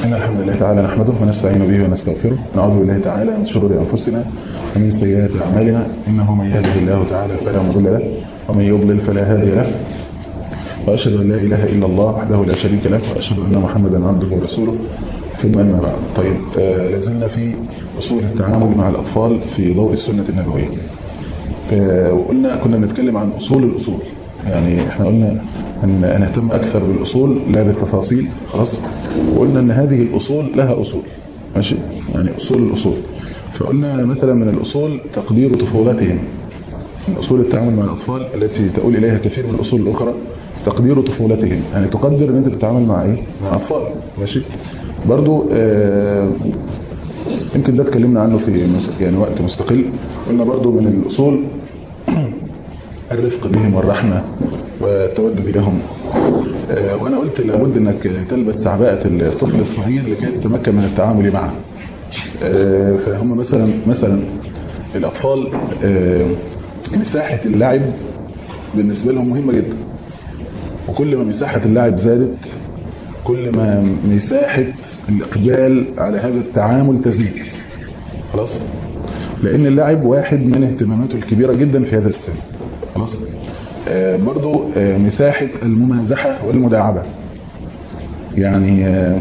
إن الحمد لله تعالى نحمده ونستعين به ونستغفره ونعوذ بالله تعالى من شرور أنفسنا ومن سيئات أعمالنا إنه من يهده الله تعالى فلا مضل له ومن يضلل فلا هادي له وأشهد أن لا إله إلا الله وحده لا شريك له وأشهد أن محمدا عبده ورسوله ثم أما بعد طيب آه لازلنا في أصول التعامل مع الأطفال في ضوء السنة النبوية آه وقلنا كنا بنتكلم عن أصول الأصول يعني احنا قلنا أن نهتم أكثر بالأصول لا بالتفاصيل خلاص وقلنا أن هذه الأصول لها أصول ماشي يعني أصول الأصول فقلنا مثلا من الأصول تقدير طفولتهم من أصول التعامل مع الأطفال التي تقول إليها كثير من الأصول الأخرى تقدير طفولتهم يعني تقدر ان انت بتتعامل مع ايه مع اطفال ماشي برضو آه يمكن ده اتكلمنا عنه في يعني وقت مستقل قلنا برضو من الاصول الرفق بهم والرحمة والتودد لهم آه وانا قلت لابد انك تلبس عباءة الطفل الصغير لكي تتمكن من التعامل معه آه فهم مثلا مثلا الاطفال مساحة اللعب بالنسبة لهم مهمة جدا وكل ما مساحة اللعب زادت كل ما مساحة الإقبال على هذا التعامل تزيد خلاص لأن اللعب واحد من اهتماماته الكبيرة جدا في هذا السن خلاص آه برضو آه مساحة الممازحة والمداعبة يعني آه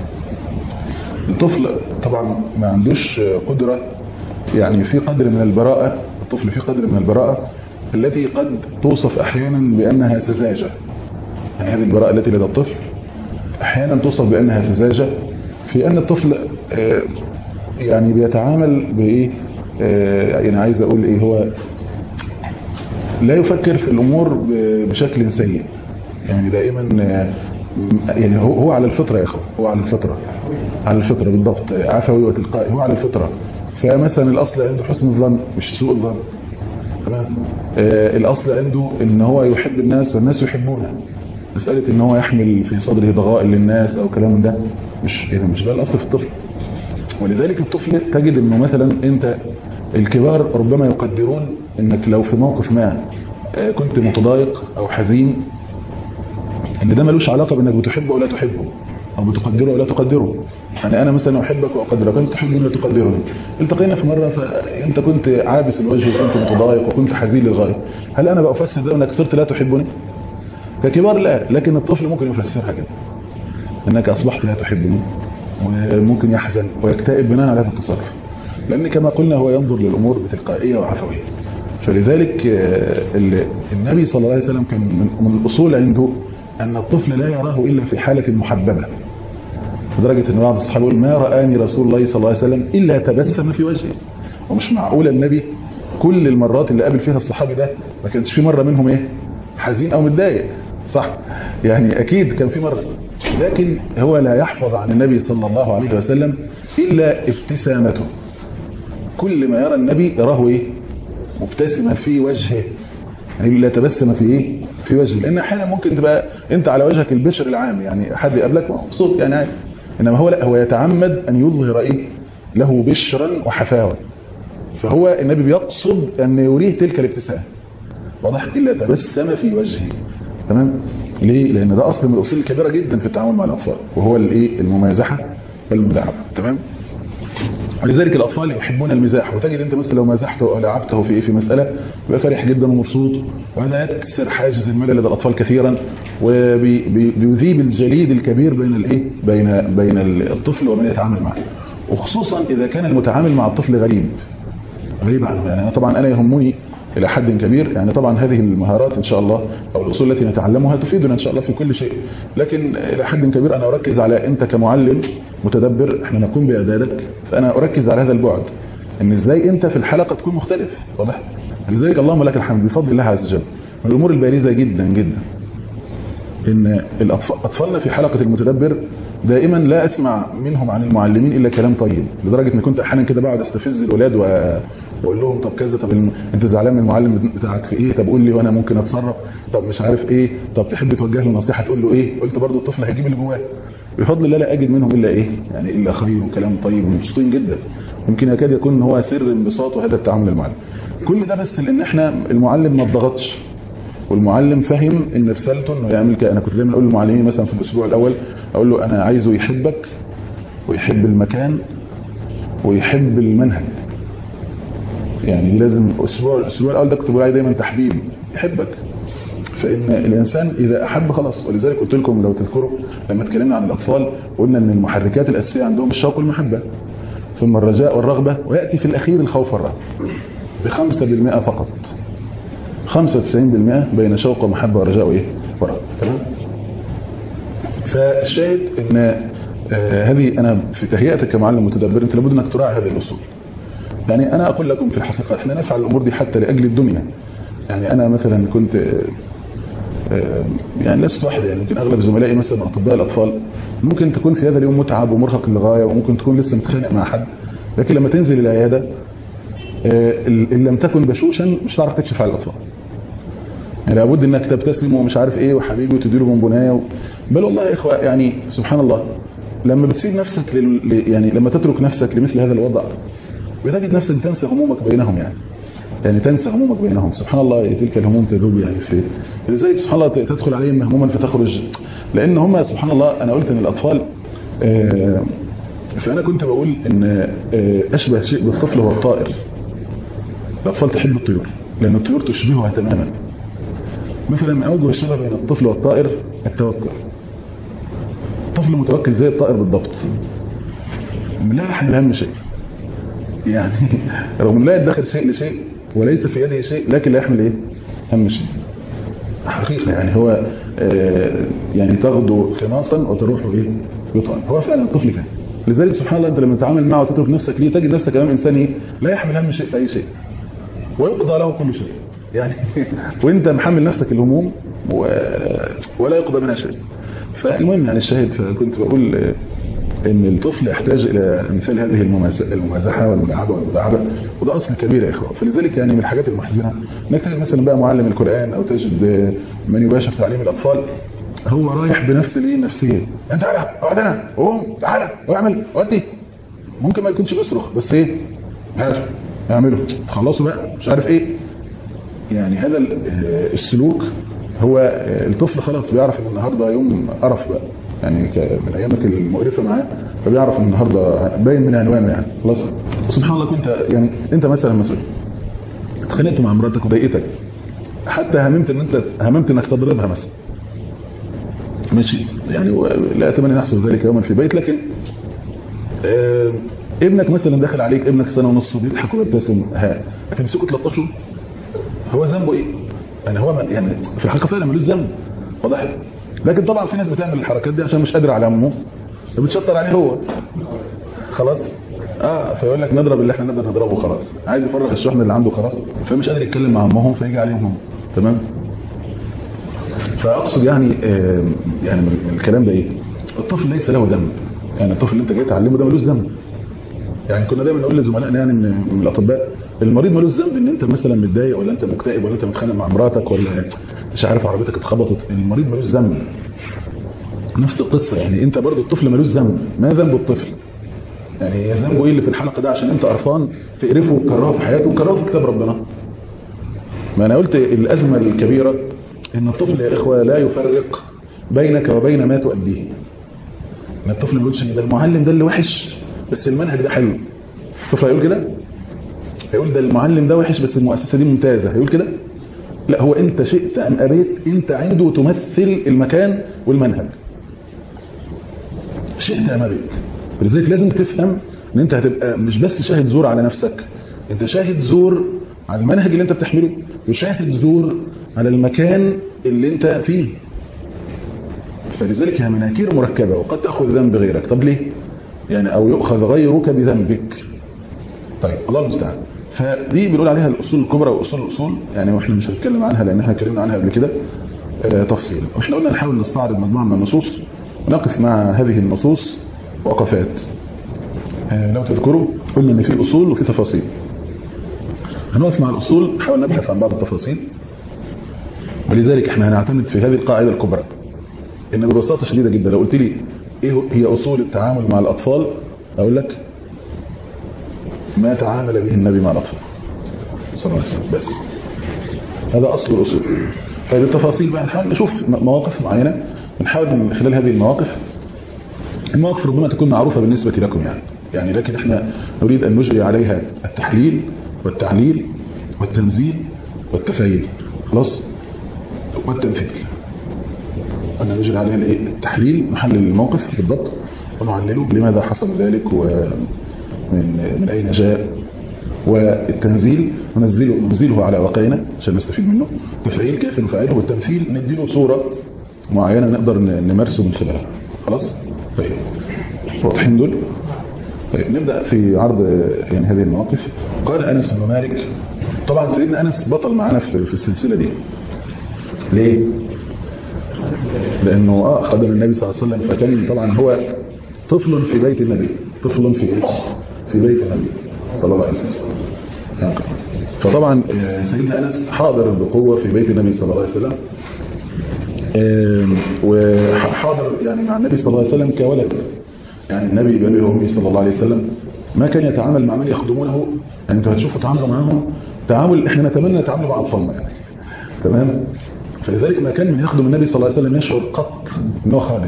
الطفل طبعا ما عندوش قدرة يعني في قدر من البراءة الطفل في قدر من البراءة التي قد توصف أحيانا بأنها سذاجة يعني هذه البراءة التي لدى الطفل أحيانا توصف بأنها سذاجة في أن الطفل يعني بيتعامل بإيه يعني عايز أقول إيه هو لا يفكر في الأمور بشكل سيء يعني دائما يعني هو هو على الفطرة يا أخو هو على الفطرة على الفطرة بالضبط عفوي وتلقائي هو على الفطرة فمثلا الأصل عنده حسن الظن مش سوء الظن تمام آه الأصل عنده ان هو يحب الناس والناس يحبونه مسألة ان هو يحمل في صدره ضغائن للناس او كلام ده مش إيه مش ده الأصل في الطفل ولذلك الطفل تجد انه مثلا انت الكبار ربما يقدرون انك لو في موقف ما آه كنت متضايق او حزين ان ده ملوش علاقة بانك بتحبه او لا تحبه او بتقدره او لا تقدره يعني انا مثلا احبك واقدرك انت تحبني وتقدرني التقينا في مره فانت كنت عابس الوجه وكنت متضايق وكنت حزين للغايه هل انا بفسر ده انك صرت لا تحبني ككبار لا لكن الطفل ممكن يفسرها كده انك اصبحت لا تحبني وممكن يحزن ويكتئب بناء على هذا التصرف لان كما قلنا هو ينظر للامور بتلقائيه وعفويه فلذلك النبي صلى الله عليه وسلم كان من الاصول عنده ان الطفل لا يراه الا في حاله محببه لدرجة ان بعض الصحابة يقول ما رآني رسول الله صلى الله عليه وسلم إلا تبسم في وجهه ومش معقول النبي كل المرات اللي قابل فيها الصحابي ده ما كانش في مرة منهم ايه حزين او متضايق صح يعني اكيد كان في مرة لكن هو لا يحفظ عن النبي صلى الله عليه وسلم إلا ابتسامته كل ما يرى النبي يراه ايه مبتسما في وجهه يعني لا تبسم في ايه في وجهه لان احيانا ممكن تبقى انت على وجهك البشر العام يعني حد يقابلك مبسوط يعني عادي انما هو لا هو يتعمد ان يظهر ايه له بشرا وحفاوه فهو النبي بيقصد ان يريه تلك الابتسامه واضح الا تبسم في وجهه تمام ليه لان ده اصل من الاصول الكبيره جدا في التعامل مع الاطفال وهو الايه الممازحه والمداعبه تمام ولذلك الاطفال يحبون المزاح وتجد انت مثلا لو مازحته او لعبته في ايه في مساله يبقى فرح جدا ومبسوط وهذا يكسر حاجز الملل لدى الاطفال كثيرا وبيذيب الجليد الكبير بين الايه بين بين الطفل ومن يتعامل معه وخصوصا اذا كان المتعامل مع الطفل غريب غريب عنه يعني طبعا انا يهمني الى حد كبير يعني طبعا هذه المهارات ان شاء الله او الاصول التي نتعلمها تفيدنا ان شاء الله في كل شيء لكن الى حد كبير انا اركز على انت كمعلم متدبر احنا نقوم باعدادك فانا اركز على هذا البعد ان ازاي انت في الحلقه تكون مختلف واضح لذلك اللهم لك الحمد بفضل الله عز وجل من الامور البارزه جدا جدا ان اطفالنا في حلقه المتدبر دائما لا اسمع منهم عن المعلمين الا كلام طيب لدرجه ان كنت احيانا كده بقعد استفز الاولاد واقول لهم طب كذا طب انت زعلان من المعلم بتاعك في ايه طب قول لي وانا ممكن اتصرف طب مش عارف ايه طب تحب توجه له نصيحه تقول له ايه قلت برضو الطفل هيجيب اللي جواه بفضل الله لا اجد منهم الا ايه يعني الا خير وكلام طيب ومبسوطين جدا يمكن يكاد يكون هو سر انبساطه هذا التعامل المعلم كل ده بس لان احنا المعلم ما اتضغطش والمعلم فهم ان رسالته انه يعمل كده انا كنت دايما اقول للمعلمين مثلا في الاسبوع الاول اقول له انا عايزه يحبك ويحب المكان ويحب المنهج يعني دي لازم اسبوع الاسبوع الاول ده كنت بقول عليه دايما تحبيب يحبك فان الانسان اذا احب خلاص ولذلك قلت لكم لو تذكروا لما اتكلمنا عن الاطفال قلنا ان المحركات الاساسيه عندهم الشوق والمحبه ثم الرجاء والرغبه وياتي في الاخير الخوف والرهبه بخمسة بالمئة فقط خمسة وتسعين بالمئة بين شوق ومحبة ورجاء وإيه ورغبة تمام فالشاهد ان آه هذه انا في تهيئتك كمعلم متدبر انت لابد انك تراعي هذه الاصول يعني انا اقول لكم في الحقيقه احنا نفعل الامور دي حتى لاجل الدنيا يعني انا مثلا كنت آه يعني لست واحد يعني يمكن اغلب زملائي مثلا اطباء الاطفال ممكن تكون في هذا اليوم متعب ومرهق للغايه وممكن تكون لسه متخانق مع حد لكن لما تنزل العياده آه ان لم تكن بشوشا مش هتعرف تكشف على الاطفال يعني لابد انك تبتسم ومش عارف ايه وحبيبي وتديله بونبونايه و... بل والله يا اخوه يعني سبحان الله لما بتسيب نفسك لل... يعني لما تترك نفسك لمثل هذا الوضع بتجد نفسك تنسى همومك بينهم يعني يعني تنسى همومك بينهم سبحان الله تلك الهموم تذوب يعني في لذلك سبحان الله تدخل عليهم مهموما فتخرج لان هم سبحان الله انا قلت ان الاطفال آه فانا كنت بقول ان آه اشبه شيء بالطفل هو الطائر الاطفال تحب الطيور لان الطيور تشبهها تماما مثلا من اوجه الشبه بين الطفل والطائر التوكل الطفل متوكل زي الطائر بالضبط لا يحمل هم شيء يعني رغم لا يدخل شيء لشيء وليس في يده شيء لكن لا يحمل ايه هم شيء حقيقة يعني هو آه يعني تغدو خماصا وتروح ايه يطعم هو فعلا الطفل كان لذلك سبحان الله انت لما تتعامل معه وتترك نفسك ليه تجد نفسك امام انسان ايه لا يحمل هم شيء في اي شيء ويقضى له كل شيء يعني وانت محمل نفسك الهموم و... ولا يقضى منها شيء فالمهم يعني الشاهد فكنت بقول ان الطفل يحتاج الى مثال هذه الممازحه والملاعبه والمداعبه وده اصل كبير يا اخوان فلذلك يعني من الحاجات المحزنه انك تجد مثلا بقى معلم القران او تجد من يباشر تعليم الاطفال هو رايح بنفس الايه النفسيه انت تعالى اقعد هنا قوم تعالى واعمل ودي ممكن ما يكونش بيصرخ بس ايه هات اعمله خلصوا بقى مش عارف ايه يعني هذا السلوك هو الطفل خلاص بيعرف ان النهارده يوم قرف بقى يعني من ايامك المقرفه معاه فبيعرف ان النهارده باين من عنوانه يعني خلاص وسبحان الله كنت يعني انت مثلا مثلا اتخانقت مع مراتك وضايقتك حتى هممت ان انت هممت انك تضربها مثلا ماشي يعني لا اتمنى ان يحصل ذلك يوما في بيت لكن آه ابنك مثلا داخل عليك ابنك سنه ونص وبيضحك ويبتسم ها هتمسكه تلطشه هو ذنبه ايه يعني هو يعني في الحقيقه فعلا ملوش ذنب واضح لكن طبعا في ناس بتعمل الحركات دي عشان مش قادر على امه فبتشطر عليه هو خلاص اه فيقول لك نضرب اللي احنا نقدر نضربه خلاص عايز يفرغ الشحن اللي عنده خلاص فمش قادر يتكلم مع امهم فيجي عليهم هم تمام فاقصد يعني آه يعني من الكلام ده ايه الطفل ليس له ذنب يعني الطفل اللي انت جاي تعلمه ده ملوش ذنب يعني كنا دايما نقول لزملائنا يعني من, من الاطباء المريض ملوش ذنب ان انت مثلا متضايق ولا انت مكتئب ولا انت متخانق مع مراتك ولا مش عارف عربيتك اتخبطت المريض ملوش ذنب نفس القصه يعني انت برضو الطفل ملوش ذنب ما ذنب الطفل يعني ذنبه ايه اللي في الحلقه ده عشان انت قرفان تقرفه وتكرهه في حياته وتكرهه في كتاب ربنا ما انا قلت الازمه الكبيره ان الطفل يا اخوه لا يفرق بينك وبين ما تؤديه ان الطفل ما يقولش ان ده المعلم ده اللي وحش بس المنهج ده حلو الطفل هيقول كده هيقول ده المعلم ده وحش بس المؤسسه دي ممتازه هيقول كده لا هو انت شئت ام ابيت انت عنده تمثل المكان والمنهج شئت ام ابيت لذلك لازم تفهم ان انت هتبقى مش بس شاهد زور على نفسك انت شاهد زور على المنهج اللي انت بتحمله وشاهد زور على المكان اللي انت فيه فلذلك هي مناكير مركبة وقد تأخذ ذنب غيرك طب ليه يعني او يؤخذ غيرك بذنبك طيب الله المستعان فدي بنقول عليها الاصول الكبرى واصول الاصول يعني واحنا مش هنتكلم عنها لان احنا اتكلمنا عنها قبل كده آه تفصيلا واحنا قلنا نحاول نستعرض مجموعه من النصوص ونقف مع هذه النصوص وقفات آه لو تذكروا قلنا ان في اصول وفي تفاصيل هنقف مع الاصول نحاول نبحث عن بعض التفاصيل ولذلك احنا هنعتمد في هذه القاعده الكبرى ان ببساطه شديده جدا لو قلت لي ايه هي اصول التعامل مع الاطفال اقول لك ما تعامل به النبي مع الاطفال صلى الله عليه وسلم بس هذا اصل الاصول طيب التفاصيل بقى نحاول نشوف مواقف معينه ونحاول من خلال هذه المواقف المواقف ربما تكون معروفة بالنسبة لكم يعني يعني لكن احنا نريد أن نجري عليها التحليل والتعليل والتنزيل والتفعيل خلاص والتمثيل أن نجري عليها الايه التحليل نحلل الموقف بالضبط ونعلله لماذا حصل ذلك ومن من أين جاء والتنزيل ننزله, ننزله على واقعنا عشان نستفيد منه تفعيل كيف نفعله والتمثيل نديله صورة معينة نقدر نمارسه من خلالها خلاص طيب واضحين دول طيب نبدأ في عرض يعني هذه المواقف قال أنس بن مالك طبعا سيدنا أنس بطل معنا في, في السلسلة دي ليه لأنه آه خدم النبي صلى الله عليه وسلم فكان طبعا هو طفل في بيت النبي طفل في إيه؟ في بيت النبي صلى الله عليه وسلم فطبعا سيدنا أنس حاضر بقوة في بيت النبي صلى الله عليه وسلم وحاضر يعني مع النبي صلى الله عليه وسلم كولد يعني النبي بأبي وأمي صلى الله عليه وسلم ما كان يتعامل مع من يخدمونه يعني انتوا هتشوفوا تعاملوا معاهم تعامل احنا نتمنى نتعاملوا مع اطفالنا يعني تمام فلذلك ما كان من يخدم النبي صلى الله عليه وسلم يشعر قط انه خادم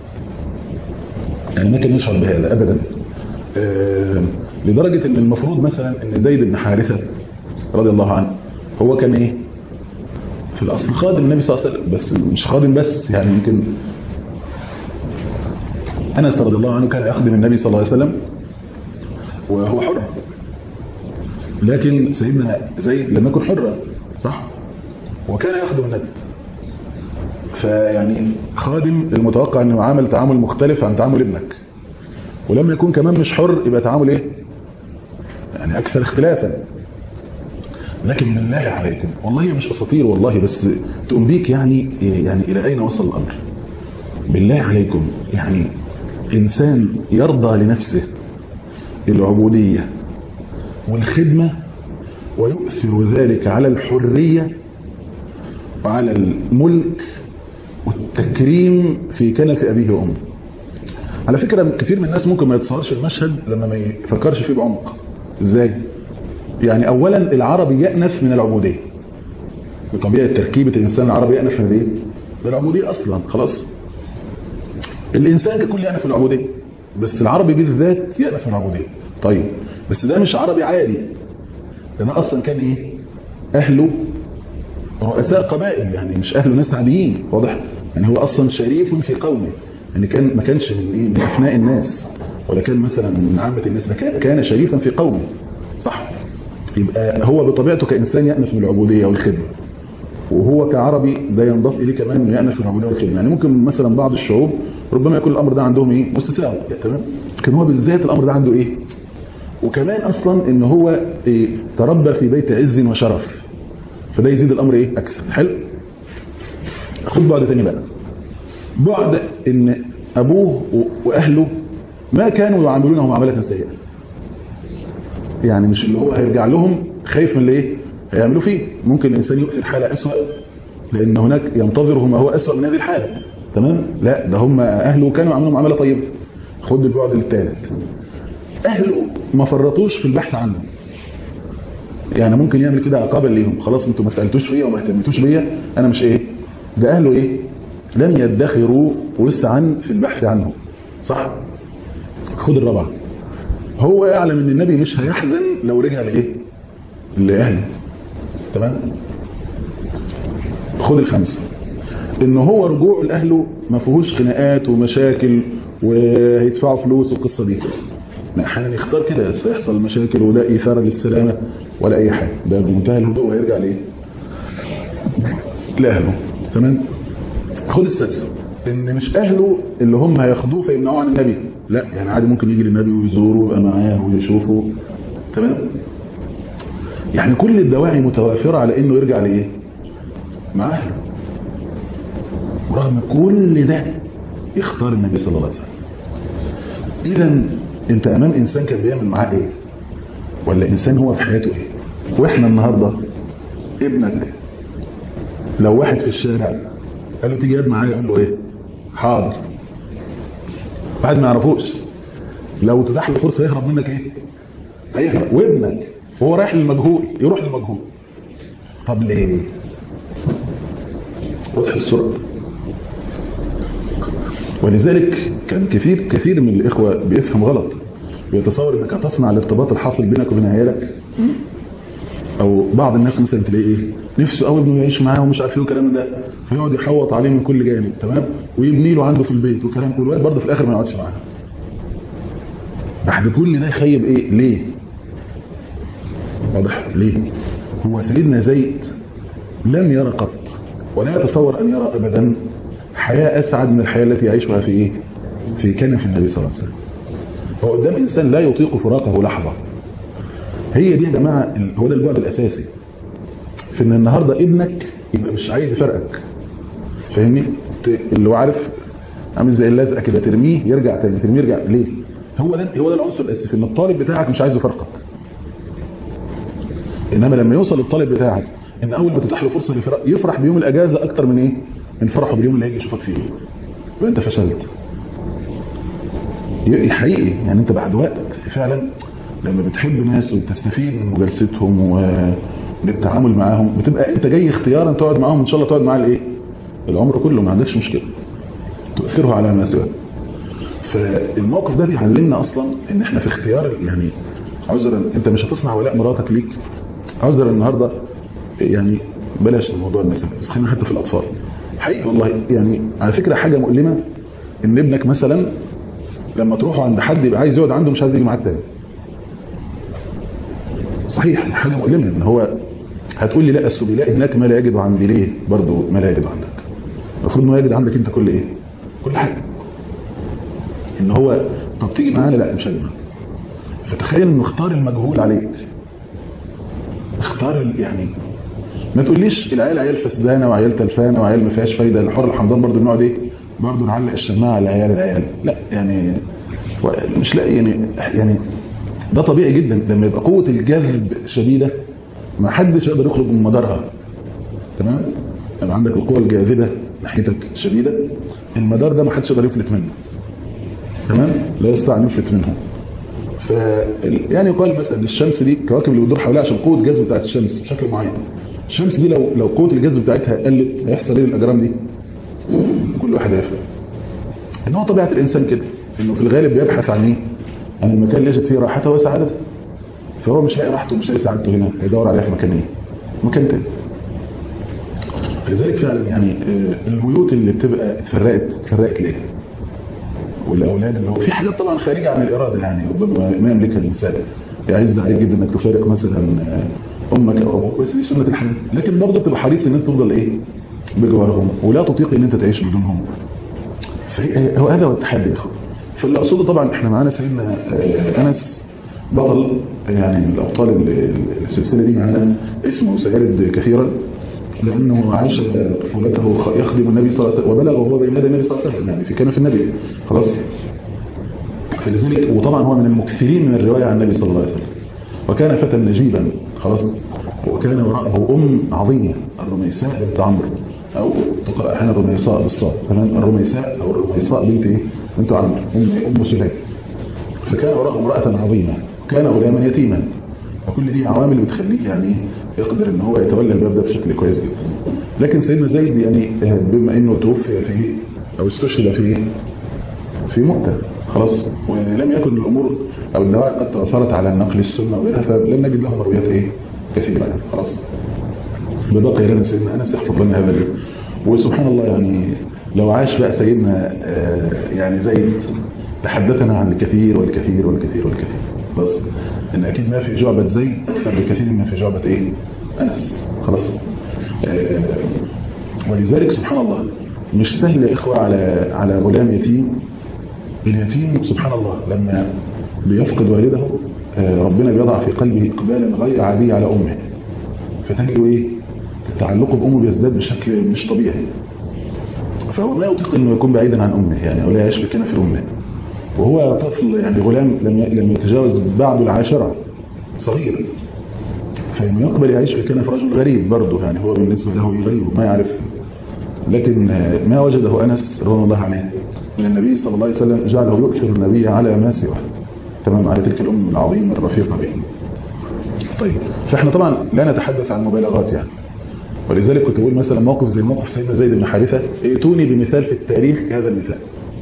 يعني ما كان يشعر بهذا ابدا آه لدرجة ان المفروض مثلا ان زيد بن حارثة رضي الله عنه هو كان ايه في الاصل خادم النبي صلى الله عليه وسلم بس مش خادم بس يعني يمكن انس رضي الله عنه كان يخدم النبي صلى الله عليه وسلم وهو حر لكن سيدنا زيد لم يكن حرا صح وكان يخدم النبي فيعني خادم المتوقع انه عامل تعامل مختلف عن تعامل ابنك ولما يكون كمان مش حر يبقى تعامل ايه يعني اكثر اختلافا لكن بالله عليكم والله مش اساطير والله بس تقوم بيك يعني يعني الى اين وصل الامر بالله عليكم يعني انسان يرضى لنفسه العبودية والخدمة ويؤثر ذلك على الحرية وعلى الملك والتكريم في كنف أبيه وأمه على فكرة كثير من الناس ممكن ما يتصورش المشهد لما ما يفكرش فيه بعمق ازاي يعني اولا العربي يأنف من العبودية بطبيعة تركيبة الانسان العربي يأنف من ايه من العبودية اصلا خلاص الانسان ككل يأنف من العبودية بس العربي بالذات يأنف من العبودية طيب بس ده مش عربي عادي ده اصلا كان ايه اهله رؤساء قبائل يعني مش اهله ناس عاديين واضح يعني هو اصلا شريف في قومه يعني كان ما كانش من ايه من افناء الناس ولا كان مثلا من عامه الناس كان كان شريفا في قومه صح يبقى هو بطبيعته كانسان يأنف من العبوديه والخدمه وهو كعربي ده ينضاف اليه كمان انه يأنف من العبوديه والخدمه يعني ممكن مثلا بعض الشعوب ربما يكون الامر ده عندهم ايه مستساغ تمام لكن هو بالذات الامر ده عنده ايه وكمان اصلا ان هو إيه تربى في بيت عز وشرف فده يزيد الامر ايه اكثر حلو خد بعد تاني بقى بعد ان ابوه واهله ما كانوا يعاملونه معامله سيئه يعني مش اللي هو هيرجع لهم خايف من اللي ايه هيعملوا فيه ممكن الانسان يؤثر حاله اسوأ لان هناك ينتظره ما هو اسوأ من هذه الحاله تمام لا ده هم اهله كانوا يعملوا معامله طيبه خد البعد الثالث اهله ما فرطوش في البحث عنه يعني ممكن يعمل كده عقابا ليهم خلاص انتوا ما سالتوش فيا وما اهتمتوش بيا انا مش ايه ده اهله ايه لم يدخروا وسعا في البحث عنه صح خد الرابعه هو يعلم ان النبي مش هيحزن لو رجع لايه لاهله تمام خد الخمسه ان هو رجوعه لاهله ما فيهوش خناقات ومشاكل وهيدفعوا فلوس والقصه دي احيانا يختار كده سيحصل مشاكل وده اثاره للسلامه ولا اي حاجه ده بمنتهى الهدوء هيرجع لايه لاهله تمام خد السادسه ان مش اهله اللي هم هياخدوه فيمنعوه عن النبي لا يعني عادي ممكن يجي للنبي ويزوره ويبقى معاه ويشوفه تمام يعني كل الدواعي متوافره على انه يرجع لايه مع اهله ورغم كل ده يختار النبي صلى الله عليه وسلم اذا انت امام انسان كان بيعمل معاه ايه ولا انسان هو في حياته ايه واحنا النهارده ابنك لو واحد في الشارع قال له تيجي يد معايا يقول له ايه حاضر واحد ما يعرفوش لو تتاح له فرصه يهرب منك ايه هيهرب وابنك وهو رايح للمجهول يروح للمجهول طب ليه واضح السرعه ولذلك كان كثير كثير من الإخوة بيفهم غلط بيتصور انك هتصنع الارتباط الحاصل بينك وبين عيالك او بعض الناس مثلا تلاقيه ايه نفسه قوي ابنه يعيش معاه ومش عارف ايه والكلام ده فيقعد يحوط عليه من كل جانب تمام ويبني له عنده في البيت وكلام والواد برضه في الاخر ما يقعدش معاه بعد كل ده يخيب ايه ليه واضح ليه هو سيدنا زيد لم يرى قط ولا يتصور ان يرى ابدا حياه اسعد من الحياه التي يعيشها في ايه في كنف النبي صلى الله عليه وسلم هو قدام انسان لا يطيق فراقه لحظه هي دي يا جماعه هو ده البعد الاساسي في ان النهارده ابنك يبقى مش عايز يفرقك فاهمني اللي هو عارف عامل زي اللزقه كده ترميه يرجع تاني ترميه يرجع ليه هو ده هو ده العنصر الاساسي ان الطالب بتاعك مش عايز يفرقك انما لما يوصل الطالب بتاعك ان اول ما تتاح له فرصه للفراق يفرح بيوم الاجازه اكتر من ايه من فرحه باليوم اللي هيجي يشوفك فيه يبقى انت فشلت حقيقي يعني انت بعد وقت فعلا لما بتحب ناس وبتستفيد من مجالستهم والتعامل معاهم بتبقى انت جاي اختيارا تقعد معاهم ان شاء الله تقعد معاه الايه العمر كله ما عندكش مشكله تؤثره على ما سواه فالموقف ده بيعلمنا اصلا ان احنا في اختيار يعني عذرا انت مش هتصنع ولاء مراتك ليك عذرا النهارده يعني بلاش الموضوع النساء بس خلينا حتى في الاطفال حقيقي والله يعني على فكره حاجه مؤلمه ان ابنك مثلا لما تروحوا عند حد يبقى عايز يقعد عنده مش عايز يجي معاه تاني صحيح حاجه مؤلمه ان هو هتقول لي لا اصل بيلاقي هناك ما لا يجد عندي ليه برضه ما لا يجد عندك المفروض انه يجد عندك انت كل ايه كل حاجه ان هو طب تيجي معانا لا مش هاجي معاك فتخيل انه اختار المجهول عليك اختار يعني ما تقوليش العيال عيال فسدانه وعيال تلفانه وعيال ما فيهاش فايده الحر الحمضان برضه بنقعد ايه برضه نعلق الشماعه على عيال العيال لا يعني مش لاقي يعني يعني ده طبيعي جدا لما يبقى قوه الجذب شديده ما حدش يقدر يخرج من مدارها تمام يبقى عندك القوه الجاذبه ناحيتك شديده المدار ده ما حدش يقدر يفلت منه تمام لا يستطيع ان يفلت منه ف يعني يقال مثلا الشمس دي الكواكب اللي بتدور حواليها عشان قوه الجذب بتاعت الشمس بشكل معين الشمس دي لو لو قوه الجذب بتاعتها قلت هيحصل ايه للاجرام دي كل واحد هيفهم ان هو طبيعه الانسان كده انه في الغالب بيبحث عن ايه عن المكان اللي يجد فيه راحته وسعادته فهو مش لاقي راحته ومش لاقي سعادته هنا هيدور عليها في مكان ايه مكان تاني لذلك فعلا يعني البيوت اللي بتبقى اتفرقت اتفرقت ليه والاولاد اللي هو في حاجات طبعا خارجه عن الاراده يعني ما يملكها الانسان يعز عليك جدا انك تفارق مثلا امك او ابوك بس دي سنه الحياه لكن برضه بتبقى حريص ان انت تفضل ايه بجوارهم ولا تطيق ان انت تعيش بدونهم هو هذا هو التحدي يا اخوان فاللي اقصده طبعا احنا معانا سيدنا انس بطل يعني من الابطال السلسله دي معانا اسمه سيرد كثيرا لانه عاش طفولته يخدم النبي صلى الله عليه وسلم وبلغ وهو بين يدي النبي صلى الله عليه وسلم يعني في كان في النبي خلاص فلذلك وطبعا هو من المكثرين من الروايه عن النبي صلى الله عليه وسلم وكان فتى نجيبا خلاص وكان وراءه ام عظيمه الرميساء بنت عمرو او تقرا احيانا الرميصاء بالصاد تمام الرميساء او الرميصاء بنت ايه بنت عمرو ام ام سليم فكان وراءه امراه عظيمه كان غلاما يتيما وكل دي عوامل بتخليه يعني يقدر ان هو يتولى الباب ده بشكل كويس جدا لكن سيدنا زيد يعني بما انه توفي في او استشهد في في مؤتة خلاص ولم يكن الامور او الدواعي قد توفرت على النقل السنه وغيرها فلم نجد له مرويات ايه كثيره يعني خلاص ببقي لنا سيدنا انس يحفظ لنا هذا اليوم وسبحان الله يعني لو عاش بقى سيدنا يعني زيد لحدثنا عن الكثير والكثير والكثير والكثير بس ان اكيد ما في جعبة زيد اكثر بكثير من في جعبة ايه انس خلاص آه ولذلك سبحان الله مش سهل يا اخوة على على غلام يتيم اليتيم سبحان الله لما بيفقد والده آه ربنا بيضع في قلبه اقبالا غير عادي على امه فتجد ايه التعلق بامه بيزداد بشكل مش طبيعي فهو ما يطيق انه يكون بعيدا عن امه يعني او لا يعيش بكنا في امه وهو طفل يعني غلام لم لم يتجاوز بعد العاشرة صغير فإنه يقبل يعيش في كنف رجل غريب برضه يعني هو بالنسبة له غريب ما يعرف لكن ما وجده أنس رضي الله عنه من النبي صلى الله عليه وسلم جعله يؤثر النبي على ما سواه تمام على تلك الأم العظيمة الرفيقة به طيب فاحنا طبعا لا نتحدث عن مبالغات يعني ولذلك كنت بقول مثلا موقف زي موقف سيدنا زيد بن حارثة ائتوني بمثال في التاريخ كهذا المثال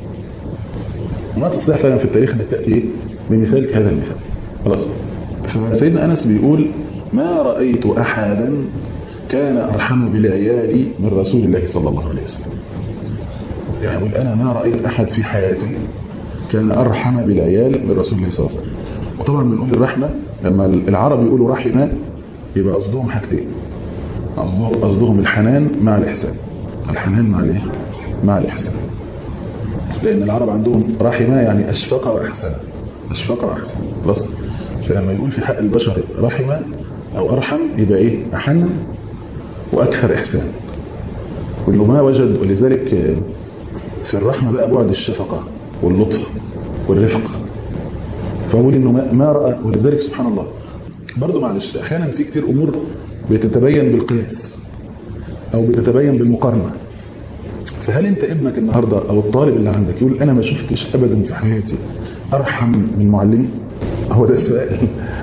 وما تستطيع فعلا في التاريخ انك تاتي بمثال كهذا المثال خلاص فسيدنا انس بيقول ما رايت احدا كان ارحم بالعيال من رسول الله صلى الله عليه وسلم يعني يقول انا ما رايت احد في حياتي كان ارحم بالعيال من رسول الله صلى الله عليه وسلم وطبعا بنقول الرحمه لما العرب يقولوا رحمه يبقى قصدهم حاجتين قصدهم الحنان مع الإحسان الحنان مع الايه مع الإحسان لأن العرب عندهم رحمة يعني أشفق وأحسن أشفق وأحسن خلاص فلما يقول في حق البشر رحمة أو أرحم يبقى إيه أحن وأكثر إحسان وإنه ما وجد ولذلك في الرحمة بقى بعد الشفقة واللطف والرفق فأقول إنه ما رأى ولذلك سبحان الله برضه معلش أحيانا في كتير أمور بتتبين بالقياس او بتتبين بالمقارنة فهل انت ابنك النهاردة او الطالب اللي عندك يقول انا ما شفتش ابدا في حياتي ارحم من معلمي هو ده السؤال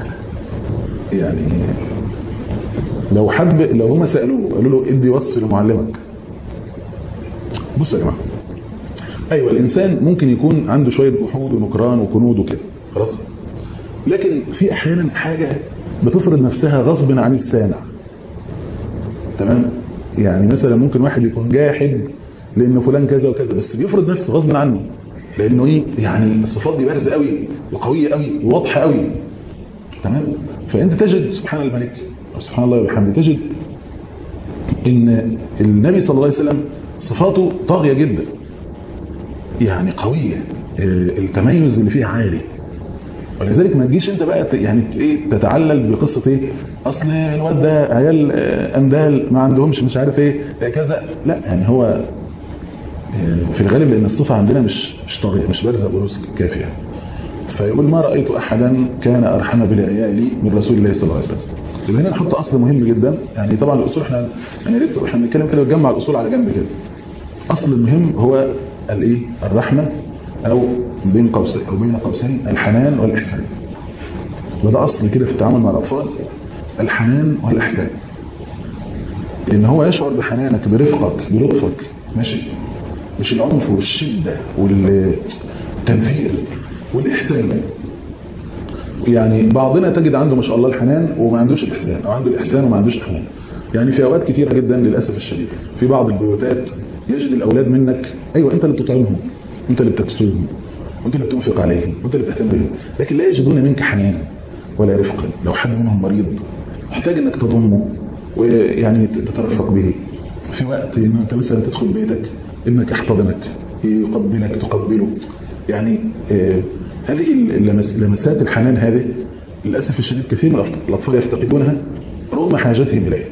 يعني لو حد لو هم سألوه قالوا له ادي وصف لمعلمك بصوا يا جماعة ايوه الانسان ممكن يكون عنده شوية جحود ونكران وكنود وكده خلاص لكن في احيانا حاجة بتفرض نفسها غصب عن السامع تمام يعني مثلا ممكن واحد يكون جاحد لان فلان كذا وكذا بس بيفرض نفسه غصب عنه لانه ايه يعني الصفات دي بارزه قوي وقويه قوي وواضحه قوي تمام فانت تجد سبحان الملك سبحان الله وبحمده تجد ان النبي صلى الله عليه وسلم صفاته طاغيه جدا يعني قويه التميز اللي فيها عالي ولذلك ما تجيش انت بقى يعني ايه تتعلل بقصه ايه اصل الواد ده عيال اندال ما عندهمش مش عارف ايه كذا لا يعني هو في الغالب لان الصفه عندنا مش مش طاغيه مش بارزه بروز كافيه فيقول ما رايت احدا كان ارحم بالعيال من رسول الله صلى الله عليه وسلم يبقى هنا نحط اصل مهم جدا يعني طبعا الاصول احنا يعني ريت احنا بنتكلم كده ونجمع الاصول على جنب كده اصل المهم هو الايه الرحمه او بين قوسين او بين قوسين الحنان والاحسان وده اصل كده في التعامل مع الاطفال الحنان والاحسان لان هو يشعر بحنانك برفقك بلطفك ماشي مش العنف والشده والتنفير والاحسان يعني بعضنا تجد عنده ما شاء الله الحنان وما عندوش الاحسان او عنده الاحسان وما عندوش الحنان يعني في اوقات كتيره جدا للاسف الشديد في بعض البيوتات يجد الاولاد منك ايوه انت اللي بتطعمهم انت اللي بتكسوهم وانت اللي بتنفق عليهم وانت اللي بتهتم بهم لكن لا يجدون منك حنانا ولا رفقا لو حد منهم مريض محتاج انك تضمه ويعني تترفق به في وقت ان انت مثلا تدخل بيتك ابنك يحتضنك يقبلك تقبله يعني آه هذه لمسات الحنان هذه للاسف الشديد كثير من الاطفال يفتقدونها رغم حاجتهم اليها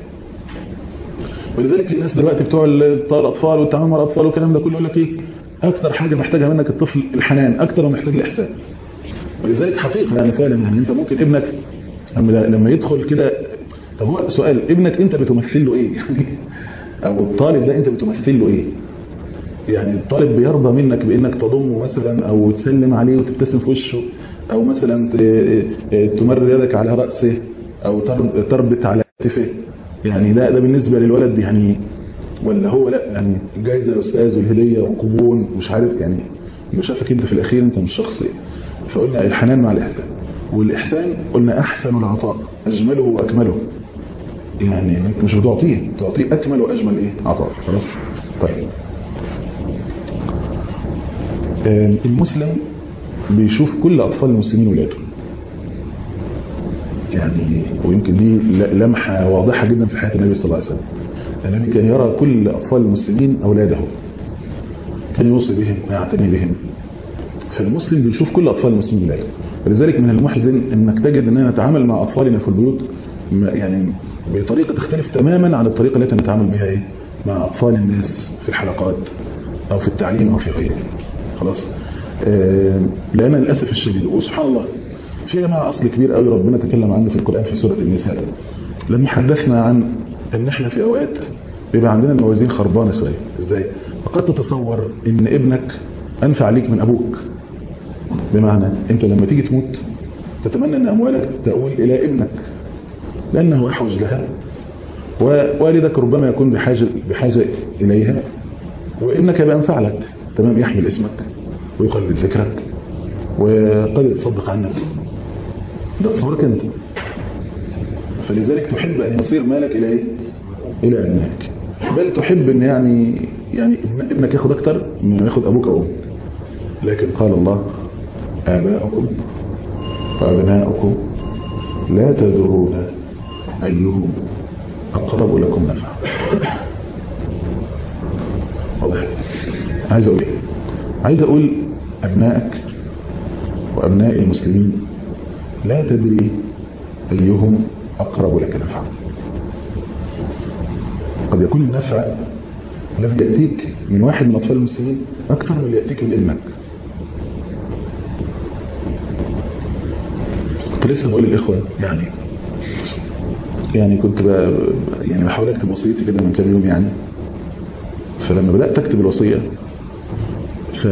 ولذلك الناس دلوقتي بتوع الاطفال والتعامل مع الاطفال والكلام ده كله يقول لك ايه اكتر حاجه محتاجها منك الطفل الحنان اكتر ما محتاج الاحسان ولذلك حقيقه يعني فعلا يعني انت ممكن ابنك لما يدخل كده طب هو سؤال ابنك انت بتمثل له ايه يعني او الطالب ده انت بتمثل له ايه يعني الطالب بيرضى منك بانك تضمه مثلا او تسلم عليه وتبتسم في وشه او مثلا تمر يدك على راسه او تربط على كتفه يعني ده ده بالنسبه للولد يعني ولا هو لا يعني جايزه الاستاذ والهديه وقبول مش عارف يعني لو شافك انت في الاخير انت مش شخص فقلنا الحنان مع الاحسان والاحسان قلنا احسن العطاء اجمله واكمله يعني انك مش بتعطيه تعطيه اكمل واجمل ايه عطاء خلاص طيب المسلم بيشوف كل اطفال المسلمين ولاده يعني ويمكن دي لمحه واضحه جدا في حياه النبي صلى الله عليه وسلم النبي كان يرى كل أطفال المسلمين أولاده كان يوصي بهم ويعتني بهم فالمسلم بيشوف كل أطفال المسلمين ولاده ولذلك من المحزن أنك تجد أننا نتعامل مع أطفالنا في البيوت يعني بطريقة تختلف تماما عن الطريقة التي نتعامل بها إيه؟ مع أطفال الناس في الحلقات أو في التعليم أو في غيره خلاص آه لأن للأسف الشديد وسبحان الله في جماعة أصل كبير قوي ربنا تكلم عنه في القرآن في سورة النساء لما حدثنا عن ان احنا في اوقات بيبقى عندنا الموازين خربانه شويه ازاي فقد تتصور ان ابنك انفع ليك من ابوك بمعنى انت لما تيجي تموت تتمنى ان اموالك تؤول الى ابنك لانه احوج لها ووالدك ربما يكون بحاجه بحاجه اليها وابنك يبقى انفع لك تمام يحمل اسمك ويخلد ذكرك وقد يتصدق عنك ده تصورك انت فلذلك تحب ان يصير مالك الى ايه الى ابنائك بل تحب ان يعني يعني ابنك ياخد اكتر من ياخد ابوك او امك لكن قال الله اباؤكم وابناؤكم لا تدرون ايهم اقرب لكم نفعا واضح عايز اقول ايه عايز اقول ابنائك وابناء المسلمين لا تدري ايهم اقرب لك نفعا قد يكون النفع الذي يأتيك من واحد من أطفال المسلمين أكثر من اللي يأتيك من ابنك كنت لسه بقول للإخوة يعني يعني كنت ب... يعني بحاول أكتب وصيتي كده من كام يوم يعني فلما بدأت أكتب الوصية ف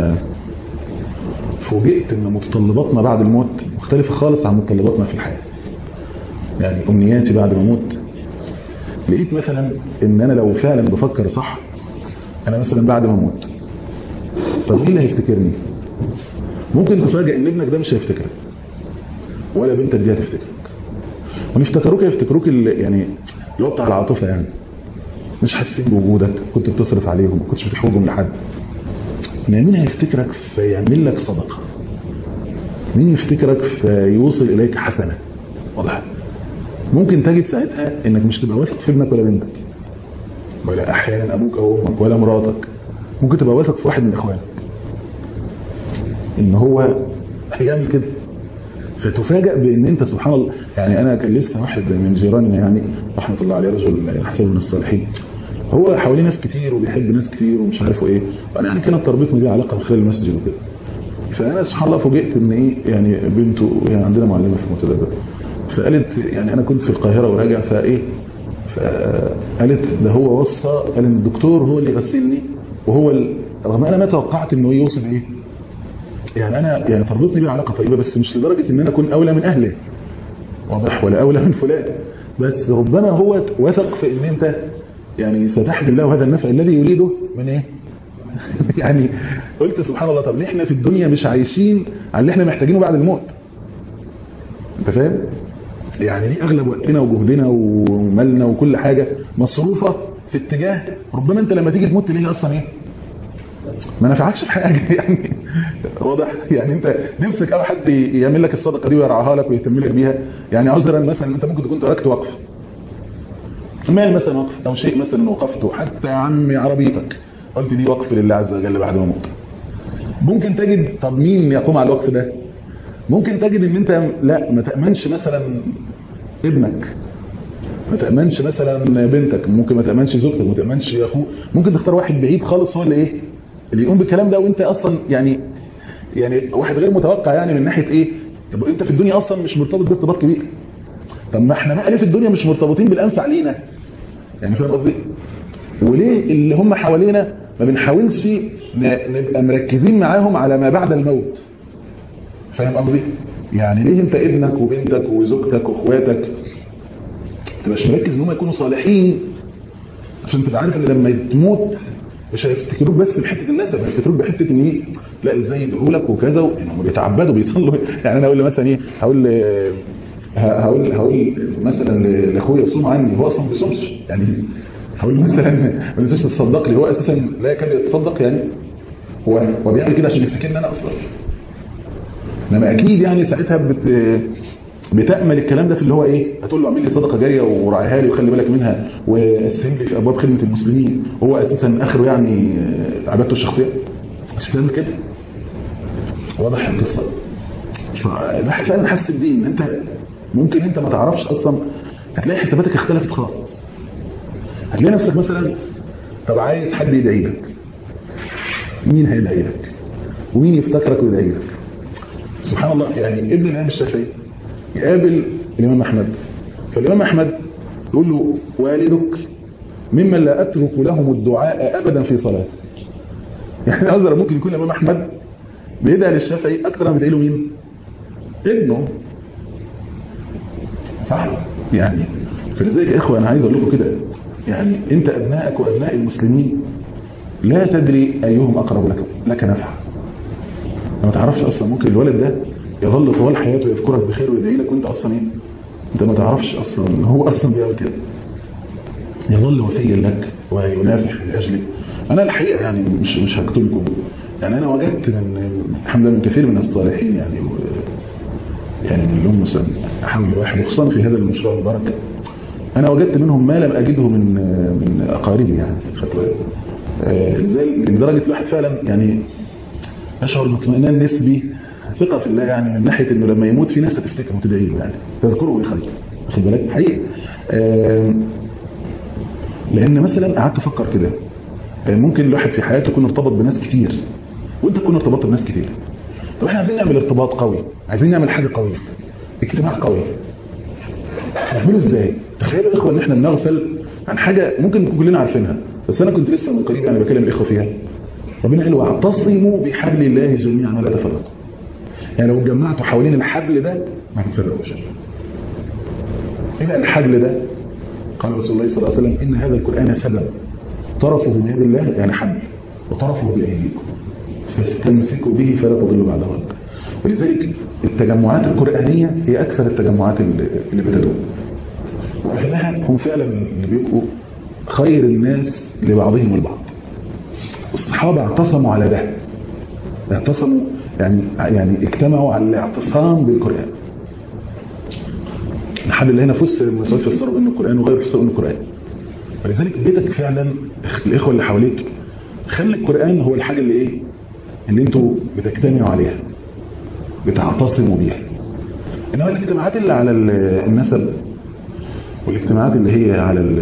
فوجئت ان متطلباتنا بعد الموت مختلفة خالص عن متطلباتنا في الحياة يعني امنياتي بعد ما اموت لقيت مثلا ان انا لو فعلا بفكر صح انا مثلا بعد ما اموت طب مين اللي هيفتكرني ممكن تفاجئ ان ابنك ده مش هيفتكرك ولا بنتك دي هتفتكرك ونفتكروك يفتكروك يعني اللي هو بتاع العاطفه يعني مش حاسين بوجودك كنت بتصرف عليهم ما كنتش بتحوجهم لحد مين هيفتكرك فيعمل لك صدقه مين يفتكرك فيوصل اليك حسنه واضح ممكن تجد ساعتها انك مش تبقى واثق في ابنك ولا بنتك ولا احيانا ابوك او امك ولا مراتك ممكن تبقى واثق في واحد من اخوانك ان هو هيعمل كده فتفاجأ بان انت سبحان الله يعني انا كان لسه واحد من جيراننا يعني رحمه الله عليه رجل حسن من الصالحين هو حواليه ناس كتير وبيحب ناس كتير ومش عارف ايه وانا يعني كانت تربطني بيه علاقه من خلال المسجد وكده فانا سبحان الله فوجئت ان ايه يعني بنته يعني عندنا معلمه في المتدبر فقالت يعني انا كنت في القاهره وراجع فايه فقالت ده هو وصى قال ان الدكتور هو اللي غسلني وهو ال... رغم انا ما توقعت انه يوصل ايه يعني انا يعني تربطني بيه علاقه طيبه بس مش لدرجه ان انا اكون اولى من اهله واضح ولا اولى من فلان بس ربما هو وثق في ان انت يعني ستحمل له هذا النفع الذي يريده من ايه يعني قلت سبحان الله طب ليه احنا في الدنيا مش عايشين على اللي احنا محتاجينه بعد الموت انت فاهم يعني ليه اغلب وقتنا وجهدنا ومالنا وكل حاجه مصروفه في اتجاه ربما انت لما تيجي تموت تلاقيه اصلا ايه ما نفعكش في حاجه يعني واضح يعني انت نفسك او حد يعمل لك الصدقه دي ويرعاها لك ويهتم لك بيها يعني عذرا مثلا انت ممكن تكون تركت وقف مال مثلا وقف او شيء مثلا وقفته حتى يا عمي عربيتك قلت دي وقف لله عز وجل بعد ما اموت ممكن تجد طب مين يقوم على الوقف ده ممكن تجد ان انت لا ما تامنش مثلا ابنك ما تامنش مثلا بنتك ممكن ما تامنش زوجتك ما تامنش اخوك ممكن تختار واحد بعيد خالص هو اللي ايه اللي يقوم بالكلام ده وانت اصلا يعني يعني واحد غير متوقع يعني من ناحيه ايه طب انت في الدنيا اصلا مش مرتبط بارتباط كبير طب ما احنا بقى ليه في الدنيا مش مرتبطين بالانفع لينا يعني فاهم قصدي وليه اللي هم حوالينا ما بنحاولش نبقى مركزين معاهم على ما بعد الموت فاهم قصدي يعني ليه انت ابنك وبنتك وزوجتك واخواتك تبقاش مركز ان هم يكونوا صالحين عشان تبقى عارف ان لما تموت مش هيفتكروك بس بحته النسب هيفتكروك بحته ان ايه لا ازاي يدعوا لك وكذا يعني هم بيتعبدوا بيصلوا يعني انا اقول مثلا ايه هقول هقول هقول مثلا لاخويا صوم عني هو اصلا ما بيصومش يعني هقول مثلا ما تنساش تصدق لي هو اساسا لا يكاد يتصدق يعني هو هو بيعمل كده عشان يفتكرني انا اصلا انما اكيد يعني ساعتها بت بتأمل الكلام ده في اللي هو ايه هتقول له اعمل لي صدقه جاريه وراعيها لي وخلي بالك منها وقسم لي في ابواب خدمه المسلمين هو اساسا اخره يعني عبادته الشخصيه مش تعمل كده واضح القصه فالواحد فعلا حس بدين انت ممكن انت ما تعرفش اصلا هتلاقي حساباتك اختلفت خالص هتلاقي نفسك مثلا طب عايز حد يدعي لك مين هيدعي لك ومين يفتكرك ويدعي لك سبحان الله يعني ابن الامام الشافعي يقابل الامام احمد فالامام احمد يقول له والدك ممن لا اترك لهم الدعاء ابدا في صلاتي يعني أزر ممكن يكون الامام احمد بيدعي للشافعي اكتر من بيدعي له مين ابنه صح يعني فلذلك يا اخوه انا عايز اقول لكم كده يعني انت ابنائك وابناء المسلمين لا تدري ايهم اقرب لك لك نفعا ما تعرفش اصلا ممكن الولد ده يظل طوال حياته يذكرك بخير ويدعي لك وانت اصلا ايه انت ما تعرفش اصلا ان هو اصلا بيعمل كده يظل وفيا لك وينافح لاجلك انا الحقيقه يعني مش مش هكتمكم يعني انا وجدت من الحمد لله من كثير من الصالحين يعني و يعني من اللي هم مثلا احاول واحد وخصوصا في هذا المشروع المبارك انا وجدت منهم ما لم اجده من من اقاربي يعني خدت بالك آه، زي لدرجه الواحد فعلا يعني يشعر باطمئنان نسبي ثقه في الله يعني من ناحيه انه لما يموت في ناس هتفتكره وتدعي له يعني تذكره بالخير واخد بالك حقيقي آه، لان مثلا قعدت افكر كده آه، ممكن الواحد في حياته يكون ارتبط بناس كتير وانت تكون ارتبطت بناس كتير طب احنا عايزين نعمل ارتباط قوي عايزين نعمل حاجه قويه اجتماع قوي نعمله ازاي تخيلوا يا اخوه ان احنا بنغفل عن حاجه ممكن نكون كلنا عارفينها بس انا كنت لسه من قريب يعني بكلم الاخوه فيها ربنا قال واعتصموا بحبل الله جميعا ولا تفرقوا يعني لو اتجمعتوا حوالين الحبل ده ما تفرقوش ايه بقى الحبل ده قال رسول الله صلى الله عليه وسلم ان هذا القران سبب طرفه بيد الله يعني حبل وطرفه بايديكم فاستمسكوا به فلا تضلوا بعد ذلك ولذلك التجمعات القرآنية هي أكثر التجمعات اللي اللي بتدوم وأهلها هم فعلا اللي بيبقوا خير الناس لبعضهم البعض الصحابة اعتصموا على ده اعتصموا يعني يعني اجتمعوا على الاعتصام بالقرآن الحمد لله هنا فسر المسؤول فسروا انه القرآن وغير فسروا انه القرآن ولذلك بيتك فعلا الإخوة اللي حواليك خلي القرآن هو الحاجة اللي ايه اللي انتوا بتجتمعوا عليها بتعتصموا بيها انما الاجتماعات اللي على النسب والاجتماعات اللي هي على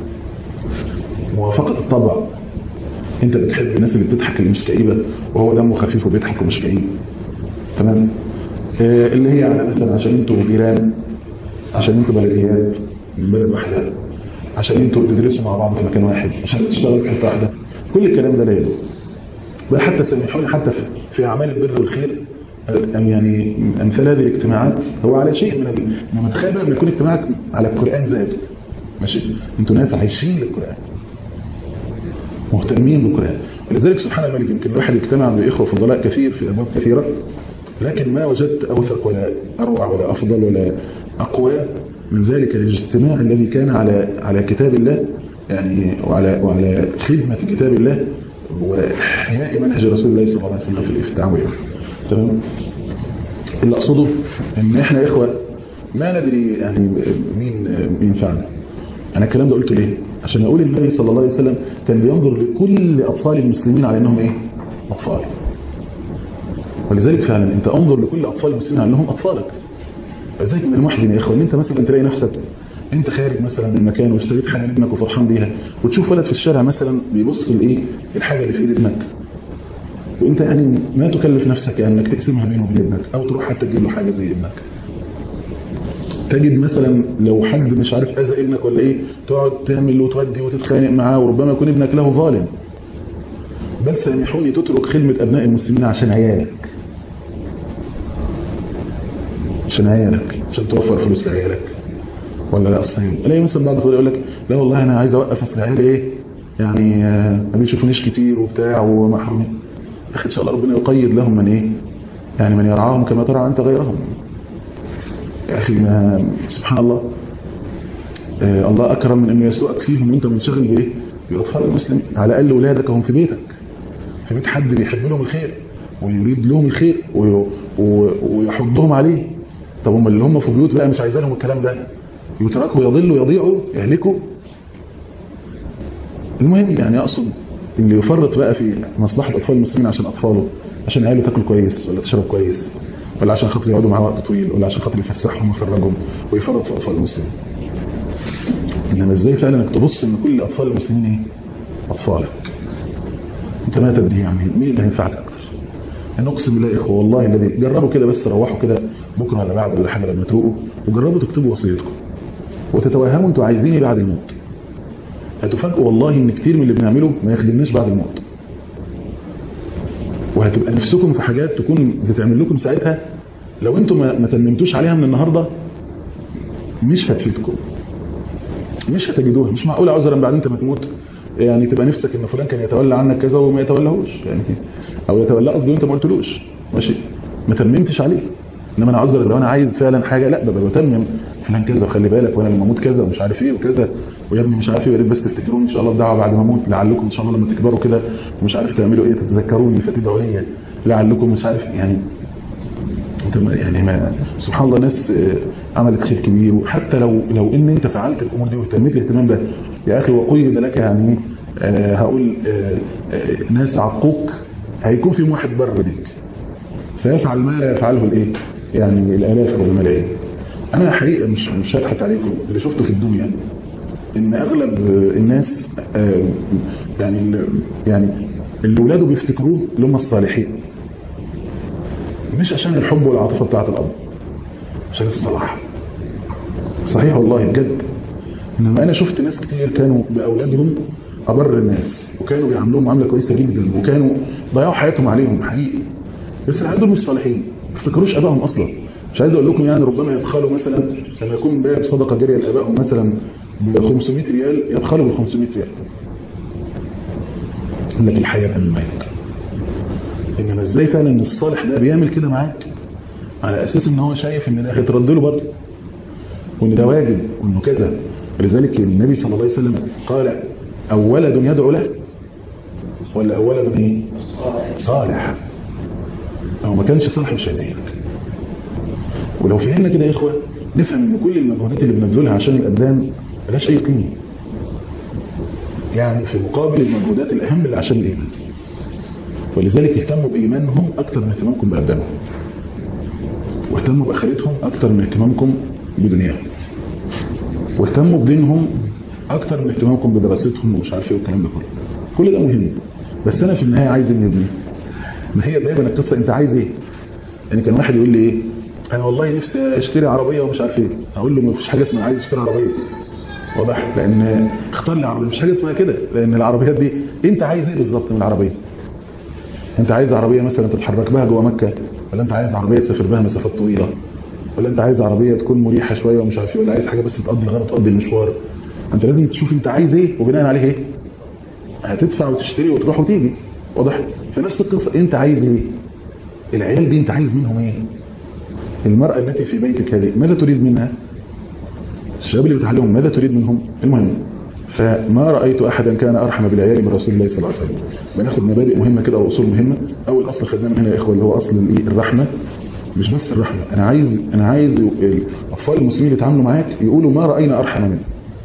موافقة الطبع انت بتحب الناس اللي بتضحك اللي مش كئيبة وهو دمه خفيف وبيضحك ومش كئيب تمام آه اللي هي على مثلا عشان انتوا جيران عشان انتوا بلديات من بلد واحدة عشان انتوا بتدرسوا مع بعض في مكان واحد عشان تشتغلوا في حته واحده كل الكلام ده لا يدوم بل حتى سامحوني حتى في, في اعمال البر والخير أم يعني امثال هذه الاجتماعات هو على شيء من ال... من تخيل لما يكون اجتماعك على القران زاد ماشي انتوا ناس عايشين للقران مهتمين بالقران ولذلك سبحان الملك يمكن الواحد يجتمع باخوه فضلاء كثير في ابواب كثيره لكن ما وجدت اوثق ولا اروع ولا افضل ولا اقوى من ذلك الاجتماع الذي كان على على كتاب الله يعني وعلى وعلى خدمه كتاب الله واحياء منهج رسول الله صلى الله عليه وسلم في التعامل تمام اللي اقصده ان احنا اخوه ما ندري يعني مين مين فعلا انا الكلام ده قلته ليه عشان اقول النبي صلى الله عليه وسلم كان بينظر لكل اطفال المسلمين على انهم ايه اطفال ولذلك فعلا انت انظر لكل اطفال المسلمين على انهم اطفالك ولذلك من المحزن يا اخوه ان انت مثلا تلاقي نفسك انت خارج مثلا من مكان واشتريت حاجه لابنك وفرحان بيها وتشوف ولد في الشارع مثلا بيبص لايه الحاجه اللي في ايد ابنك وانت يعني ما تكلف نفسك يعني انك تقسمها بينه وبين ابنك او تروح حتى تجيب له حاجه زي ابنك تجد مثلا لو حد مش عارف اذى ابنك ولا ايه تقعد تعمل وتودي وتتخانق معاه وربما يكون ابنك له ظالم بل سامحوني تترك خدمه ابناء المسلمين عشان عيالك عشان عيالك عشان توفر فلوس لعيالك ولا لا اصلا الاقي مثلا بعض الفضل يقول لك لا والله انا عايز اوقف اصل عيالي ايه يعني ما بيشوفونيش كتير وبتاع ومحرومين يا اخي ان شاء الله ربنا يقيد لهم من ايه يعني من يرعاهم كما ترعى انت غيرهم يا اخي ما سبحان الله آه الله اكرم من انه يسوءك فيهم وانت منشغل بايه باطفال المسلم على الاقل اولادك هم في بيتك في بيت حد بيحب لهم الخير ويريد لهم الخير ويحضهم عليه طب هم اللي هم في بيوت بقى مش عايزينهم الكلام ده يتركوا يضلوا يضيعوا يهلكوا المهم يعني اقصد اللي يفرط بقى في مصلحة أطفال المسلمين عشان أطفاله عشان عياله تاكل كويس ولا تشرب كويس ولا عشان خاطر يقعدوا معاه وقت طويل ولا عشان خاطر يفسحهم ويخرجهم ويفرط في أطفال المسلمين إنما إزاي فعلا إنك تبص إن كل أطفال المسلمين إيه؟ أطفالك أنت ما تدري يعني مين اللي هينفعك أكتر أنا أقسم بالله يا إخوة والله الذي جربوا كده بس روحوا كده بكرة ولا بعد ولا حاجة لما تروقوا وجربوا تكتبوا وصيتكم وتتوهموا أنتوا عايزين إيه بعد الموت هتفاجئوا والله ان كتير من اللي بنعمله ما يخدمناش بعد الموت وهتبقى نفسكم في حاجات تكون بتتعمل لكم ساعتها لو انتم ما تنمتوش عليها من النهاردة مش هتفيدكم مش هتجدوها مش معقول عذرا بعد انت ما تموت يعني تبقى نفسك ان فلان كان يتولى عنك كذا وما يتولاهوش يعني او يتولى قصدي وانت ما قلتلوش ماشي ما تممتش عليه انما انا عذرك لو انا عايز فعلا حاجه لا ببقى بتمم فلان كذا وخلي بالك وانا لما اموت كذا ومش عارف ايه وكذا ويا ابني مش عارف ايه يا ريت بس تفتكروني ان شاء الله الدعوه بعد ما اموت لعلكم ان شاء الله لما تكبروا كده ومش عارف تعملوا ايه تتذكروني فتدعوا لي لعلكم مش عارف يعني انت ما يعني ما سبحان الله ناس عملت خير كبير وحتى لو لو ان انت فعلت الامور دي واهتميت الاهتمام ده يا اخي وقيد لك يعني آه هقول آه آه ناس عقوق هيكون فيهم واحد بر بيك فيفعل ما لا يفعله الايه يعني الالاف والملايين انا حقيقه مش مش هضحك عليكم اللي شفته في الدنيا ان اغلب الناس يعني يعني اللي ولاده بيفتكروه اللي هم الصالحين مش عشان الحب والعاطفه بتاعت الاب عشان الصلاح صحيح والله بجد انما انا شفت ناس كتير كانوا باولادهم ابر الناس وكانوا بيعاملوهم معامله كويسه جدا وكانوا ضيعوا حياتهم عليهم حقيقي بس العيال دول مش صالحين ما افتكروش ابائهم اصلا مش عايز اقول لكم يعني ربما يبخلوا مثلا لما يكون باب صدقه جاريه لابائهم مثلا ب 500 ريال يبخلوا بال 500 ريال لك الحياه من الميت انما ازاي فعلا ان الصالح ده بيعمل كده معاك على اساس ان هو شايف ان ده هيترد له برضه وان ده واجب وانه كذا ولذلك النبي صلى الله عليه وسلم قال او ولد يدعو له ولا او ولد ايه صالح او ما كانش صالح مش هيدعي لك ولو فهمنا كده يا اخوه نفهم ان كل المجهودات اللي بنبذلها عشان الابدان ملهاش اي قيمه يعني في مقابل المجهودات الاهم اللي عشان الايمان ولذلك اهتموا بايمانهم اكثر من اهتمامكم بابدانهم واهتموا باخرتهم اكثر من اهتمامكم بدنياهم واهتموا بدينهم اكثر من اهتمامكم بدراستهم ومش عارف ايه والكلام ده كله كل ده مهم بس انا في النهايه عايز ان ابني ما هي دايما القصه انت عايز ايه يعني كان واحد يقول لي ايه انا والله نفسي اشتري عربيه ومش عارف ايه اقول له ما فيش حاجه اسمها عايز اشتري عربيه واضح لان اختار لي عربيه مش حاجه اسمها كده لان العربيات دي انت عايز ايه بالظبط من العربيه انت عايز عربيه مثلا تتحرك بها جوه مكه ولا انت عايز عربيه تسافر بها مسافات طويله ولا انت عايز عربيه تكون مريحه شويه ومش عارف ايه ولا عايز حاجه بس تقضي الغرض تقضي المشوار انت لازم تشوف انت عايز ايه وبناء عليه ايه هتدفع وتشتري وتروح وتيجي واضح فنفس القصه انت عايز ايه العيال دي انت عايز منهم ايه المرأة التي في بيتك هذه ماذا تريد منها الشباب اللي بتعلمهم ماذا تريد منهم المهم فما رأيت أحدا كان أرحم بالعيال من رسول الله صلى الله عليه وسلم بناخد مبادئ مهمة كده وأصول مهمة أول أصل خدناه من هنا يا إخوة اللي هو أصل الرحمة مش بس الرحمة أنا عايز أنا عايز الأطفال المسلمين اللي يتعاملوا معاك يقولوا ما رأينا أرحم منه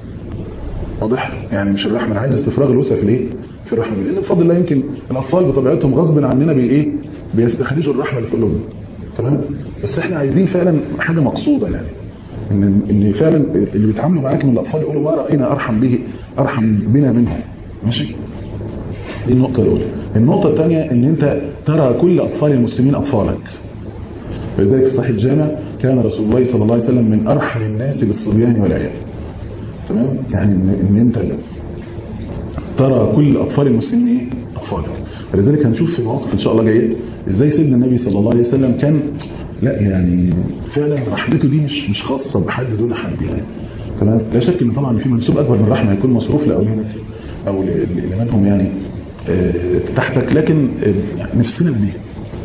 واضح يعني مش الرحمة أنا عايز استفراغ الوسع في الإيه في الرحمة لأن بفضل الله يمكن الأطفال بطبيعتهم غصب عننا بإيه بيستخرجوا الرحمة اللي في قلوبهم تمام بس احنا عايزين فعلا حاجة مقصودة يعني ان ان فعلا اللي بيتعاملوا معاك من الاطفال يقولوا ما راينا ارحم به ارحم بنا منهم ماشي دي النقطه الاولى النقطه الثانيه ان انت ترى كل اطفال المسلمين اطفالك فلذلك صحيح الجامع كان رسول الله صلى الله عليه وسلم من ارحم الناس بالصبيان والعيال تمام يعني ان, إن انت ترى كل اطفال المسلمين ايه اطفالك فلذلك هنشوف في مواقف ان شاء الله جايه ازاي سيدنا النبي صلى الله عليه وسلم كان لا يعني فعلا رحمته دي مش مش خاصه بحد دون حد يعني تمام لا شك ان طبعا في منسوب اكبر من الرحمه هيكون مصروف لاولادك او لمنهم يعني تحتك لكن نفسنا بيه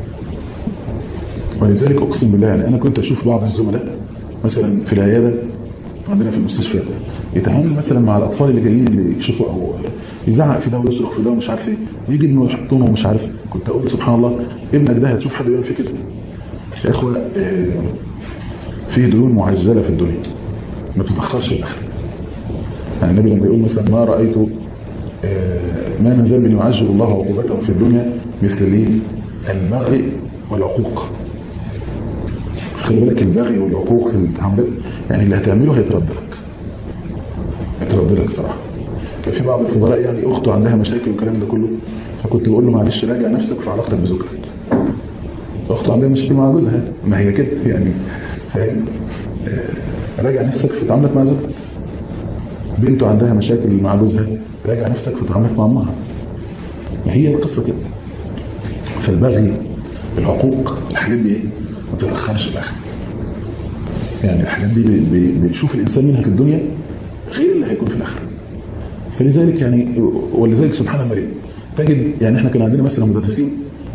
ولذلك اقسم بالله يعني انا كنت اشوف بعض الزملاء مثلا في العياده عندنا في المستشفى يتعامل مثلا مع الاطفال اللي جايين اللي يكشفوا او يزعق في ده ويصرخ في ده ومش عارف ايه ويجي ابنه يحطونه ومش عارف كنت اقول سبحان الله ابنك ده هتشوف حد بيعمل فيه كده يا اخوة فيه ديون معجلة في الدنيا ما تتأخرش الآخر يعني النبي لما يقول مثلا ما رأيت ما من ذنب يعجل الله عقوبته في الدنيا مثل ليه البغي والعقوق خلي بالك البغي والعقوق في التعاملات يعني اللي هتعمله هيترد لك هيترد لك صراحة كان في بعض الفضلاء يعني اخته عندها مشاكل والكلام ده كله فكنت بقول له معلش راجع نفسك في علاقتك بزوجتك اخته عندها مشكله مع جوزها ما هي كده يعني فاهم راجع نفسك في تعاملك مع زوجتك بنته عندها مشاكل مع جوزها راجع نفسك في تعاملك مع امها ما هي القصه كده فالبغي العقوق الحاجات دي ايه ما تتاخرش الاخر يعني الحاجات دي بيشوف الانسان منها في الدنيا غير اللي هيكون في الاخره فلذلك يعني ولذلك سبحان المريض تجد يعني احنا كان عندنا مثلا مدرسين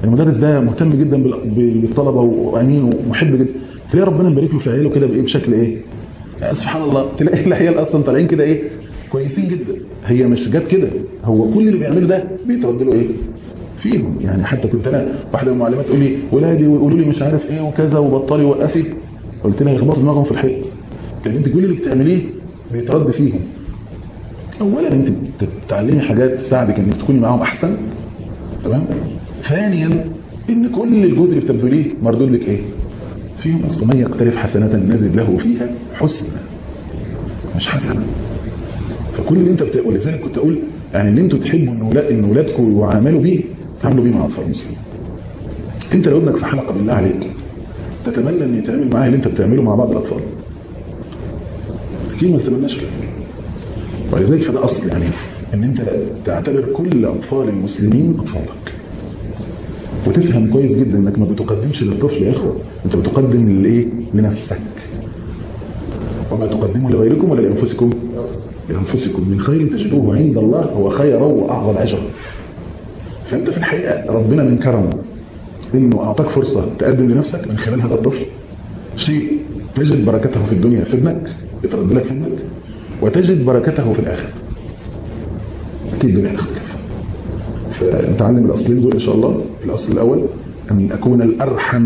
المدرس ده مهتم جدا بالطلبه وامين ومحب جدا تلاقي ربنا مبارك له في عياله كده بايه بشكل ايه يعني سبحان الله تلاقي العيال اصلا طالعين كده ايه كويسين جدا هي مش جت كده هو كل اللي بيعمله ده بيترد له ايه فيهم يعني حتى كنت انا واحده من المعلمات تقول لي ولادي ويقولوا لي مش عارف ايه وكذا وبطلي وقفي قلت لها يخبطوا دماغهم في الحيط لان انت كل اللي بتعمليه بيترد فيهم اولا انت بتتعلمي حاجات تساعدك انك تكوني معاهم احسن تمام ثانيا ان كل الجهد اللي بتبذليه مردود لك ايه فيهم اصل من يقترف حسنه نزد له فيها حسنه مش حسنه فكل اللي انت بتقول ولذلك كنت اقول يعني اللي انتوا تحبوا ان ولاد ان ولادكم يعاملوا بيه تعملوا بيه مع اطفال المسلمين انت لو ابنك في حلقه بالله عليك تتمنى ان يتعامل معاه اللي انت بتعمله مع بعض الاطفال اكيد ما تتمناش كده ولذلك فده اصل يعني ان انت تعتبر كل اطفال المسلمين اطفالك وتفهم كويس جدا انك ما بتقدمش للطفل يا اخوه انت بتقدم لايه لنفسك وما تقدموا لغيركم ولا لانفسكم لانفسكم من خير تجدوه عند الله هو خيرا واعظم اجرا فانت في الحقيقه ربنا من كرمه انه اعطاك فرصه تقدم لنفسك من خلال هذا الطفل شيء تجد بركته في الدنيا في ابنك يترد لك في ابنك وتجد بركته في الاخره اكيد الدنيا تختلف فنتعلم الاصلين دول ان شاء الله الاصل الاول ان اكون الارحم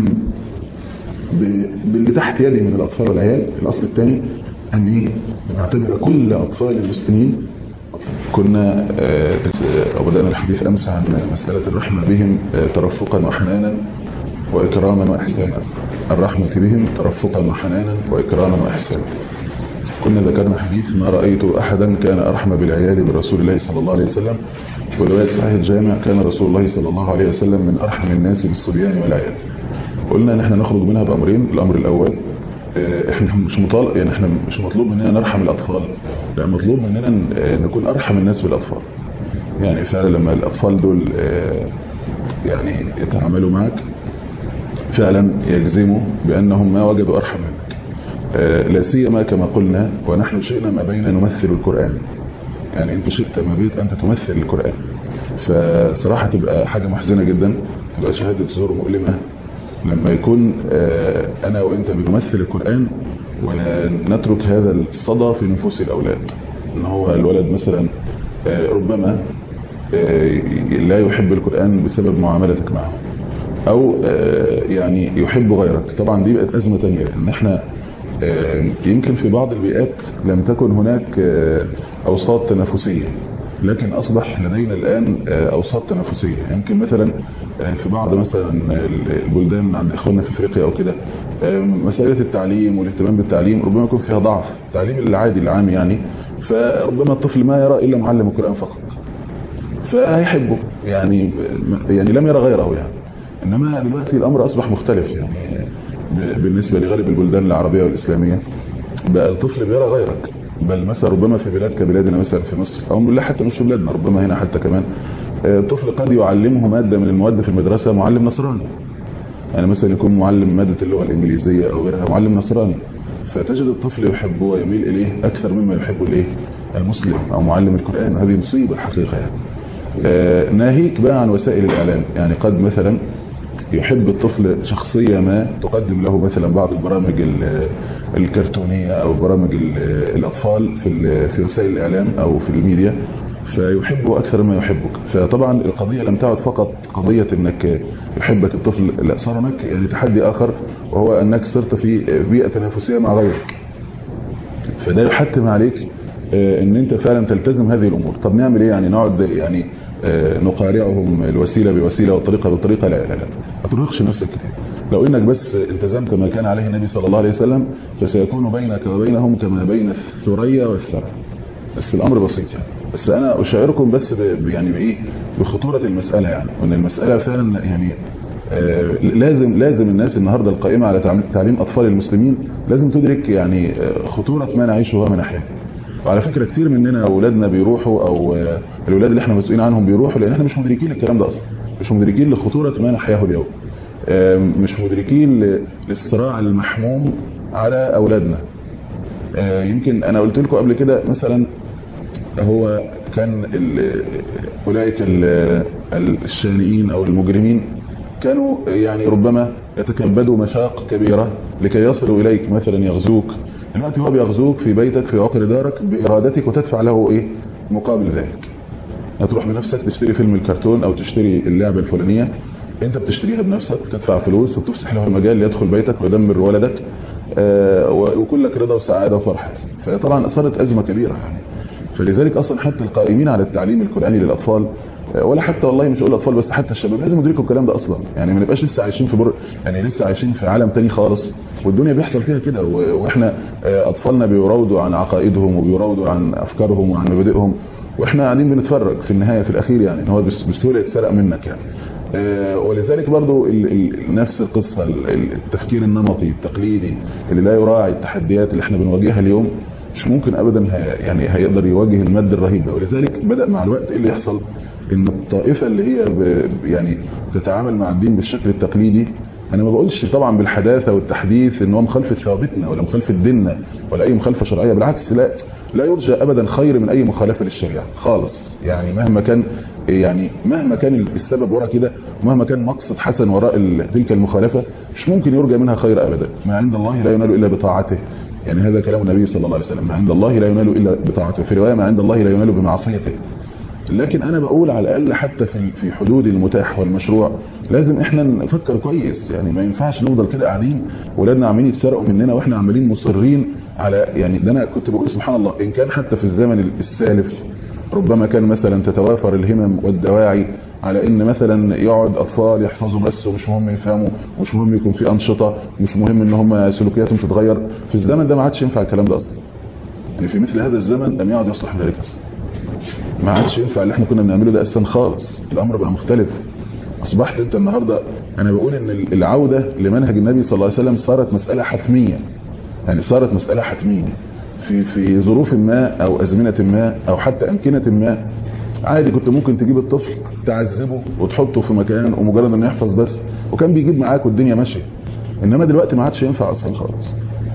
باللي تحت يدي من الاطفال والعيال الاصل الثاني ان نعتبر كل اطفال المسلمين كنا أو بدأنا الحديث أمس عن مسألة الرحمة بهم ترفقا وحنانا وإكراما وإحسانا الرحمة بهم ترفقا وحنانا وإكراما وإحسانا كنا ذكرنا حديث ما رأيت أحدا كان أرحم بالعيال برسول الله صلى الله عليه وسلم ورواية صحيح الجامع كان رسول الله صلى الله عليه وسلم من أرحم الناس بالصبيان والعيال قلنا ان احنا نخرج منها بأمرين الأمر الأول احنا مش مطالب يعني احنا مش مطلوب مننا نرحم الاطفال لا مطلوب مننا نكون ارحم الناس بالاطفال يعني فعلا لما الاطفال دول يعني يتعاملوا معك فعلا يجزموا بانهم ما وجدوا ارحم منك لا سيما كما قلنا ونحن شئنا ما بين نمثل القران يعني انت شئت ما بيت انت تمثل القران فصراحه تبقى حاجه محزنه جدا تبقى شهاده زور مؤلمه لما يكون أنا وإنت بنمثل القرآن ونترك هذا الصدى في نفوس الأولاد إن هو الولد مثلا ربما لا يحب القرآن بسبب معاملتك معه أو يعني يحب غيرك طبعا دي بقت أزمة تانية إن احنا يمكن في بعض البيئات لم تكن هناك أوساط تنافسية لكن أصبح لدينا الآن أوساط تنافسية يمكن مثلا في بعض مثلا البلدان عند إخواننا في أفريقيا أو كده مسألة التعليم والاهتمام بالتعليم ربما يكون فيها ضعف التعليم العادي العام يعني فربما الطفل ما يرى إلا معلم القرآن فقط فهيحبه يعني يعني لم يرى غيره يعني إنما دلوقتي الأمر أصبح مختلف يعني بالنسبة لغالب البلدان العربية والإسلامية بقى الطفل بيرى غيرك بل مثلا ربما في بلاد كبلادنا مثلا في مصر او لا حتى مش في بلادنا ربما هنا حتى كمان الطفل قد يعلمه مادة من المواد في المدرسة معلم نصراني يعني مثلا يكون معلم مادة اللغة الإنجليزية أو غيرها معلم نصراني فتجد الطفل يحبه ويميل إليه أكثر مما يحب الإيه المسلم أو معلم القرآن هذه مصيبة الحقيقة يعني ناهيك بقى عن وسائل الإعلام يعني قد مثلا يحب الطفل شخصية ما تقدم له مثلا بعض البرامج الكرتونية أو برامج الأطفال في في وسائل الإعلام أو في الميديا فيحبه أكثر ما يحبك فطبعا القضية لم تعد فقط قضية أنك يحبك الطفل لا صار هناك يعني تحدي آخر وهو أنك صرت في بيئة تنافسية مع غيرك فده يحتم عليك أن أنت فعلا تلتزم هذه الأمور طب نعمل إيه يعني نقعد يعني نقارعهم الوسيلة بوسيلة والطريقة بطريقة لا لا لا ما ترهقش نفسك كتير لو انك بس التزمت ما كان عليه النبي صلى الله عليه وسلم فسيكون بينك وبينهم كما بين الثريا والثرى بس الامر بسيط يعني بس انا اشعركم بس يعني بايه بخطورة المسألة يعني وان المسألة فعلا يعني آه لازم لازم الناس النهاردة القائمة على تعليم اطفال المسلمين لازم تدرك يعني خطورة ما نعيشه وما نحياه وعلى فكرة كتير مننا اولادنا بيروحوا او الولاد اللي احنا مسؤولين عنهم بيروحوا لان احنا مش مدركين الكلام ده اصلا مش مدركين لخطورة ما نحياه اليوم مش مدركين للصراع المحموم على اولادنا يمكن انا قلت لكم قبل كده مثلا هو كان اولئك الشانئين او المجرمين كانوا يعني ربما يتكبدوا مشاق كبيرة لكي يصلوا إليك مثلا يغزوك دلوقتي هو بيغزوك في بيتك في عقر دارك بإرادتك وتدفع له إيه مقابل ذلك هتروح بنفسك تشتري فيلم الكرتون أو تشتري اللعبة الفلانية انت بتشتريها بنفسك تدفع فلوس وبتفسح له المجال ليدخل بيتك ويدمر ولدك آه وكلك رضا وسعادة وفرحة فطبعا أثرت أزمة كبيرة يعني فلذلك أصلا حتى القائمين على التعليم القرآني للأطفال ولا حتى والله مش اقول الاطفال بس حتى الشباب لازم يدركوا الكلام ده اصلا يعني ما نبقاش لسه عايشين في بر يعني لسه عايشين في عالم تاني خالص والدنيا بيحصل فيها كده واحنا اطفالنا بيراودوا عن عقائدهم وبيراودوا عن افكارهم وعن مبادئهم واحنا قاعدين بنتفرج في النهايه في الاخير يعني ان هو بسهوله يتسرق منك يعني ولذلك برضو ال ال نفس القصة التفكير النمطي التقليدي اللي لا يراعي التحديات اللي احنا بنواجهها اليوم مش ممكن ابدا يعني هيقدر يواجه المد الرهيب ده ولذلك بدأ مع الوقت ايه اللي يحصل ان الطائفة اللي هي يعني تتعامل مع الدين بالشكل التقليدي انا ما بقولش طبعا بالحداثة والتحديث ان هو مخالفة ثوابتنا ولا مخالفة ديننا ولا اي مخالفة شرعية بالعكس لا لا يرجى ابدا خير من اي مخالفة للشريعة خالص يعني مهما كان يعني مهما كان السبب وراء كده ومهما كان مقصد حسن وراء تلك المخالفة مش ممكن يرجى منها خير ابدا ما عند الله لا ينال الا بطاعته يعني هذا كلام النبي صلى الله عليه وسلم ما عند الله لا ينال الا بطاعته في روايه ما عند الله لا ينال بمعصيته لكن انا بقول على الاقل حتى في في حدود المتاح والمشروع لازم احنا نفكر كويس يعني ما ينفعش نفضل كده قاعدين ولادنا عمالين يتسرقوا مننا واحنا عمالين مصرين على يعني ده انا كنت بقول سبحان الله ان كان حتى في الزمن السالف ربما كان مثلا تتوافر الهمم والدواعي على ان مثلا يقعد اطفال يحفظوا بس ومش مهم يفهموا مش مهم يكون في انشطه مش مهم ان هم سلوكياتهم تتغير في الزمن ده ما عادش ينفع الكلام ده اصلا يعني في مثل هذا الزمن لم يعد يصلح ذلك اصلا ما عادش ينفع اللي احنا كنا بنعمله ده اصلا خالص الامر بقى مختلف اصبحت انت النهارده انا بقول ان العوده لمنهج النبي صلى الله عليه وسلم صارت مساله حتميه يعني صارت مساله حتميه في في ظروف ما او ازمنه ما او حتى امكنه ما عادي كنت ممكن تجيب الطفل تعذبه وتحطه في مكان ومجرد انه يحفظ بس وكان بيجيب معاك والدنيا ماشيه انما دلوقتي ما عادش ينفع اصلا خالص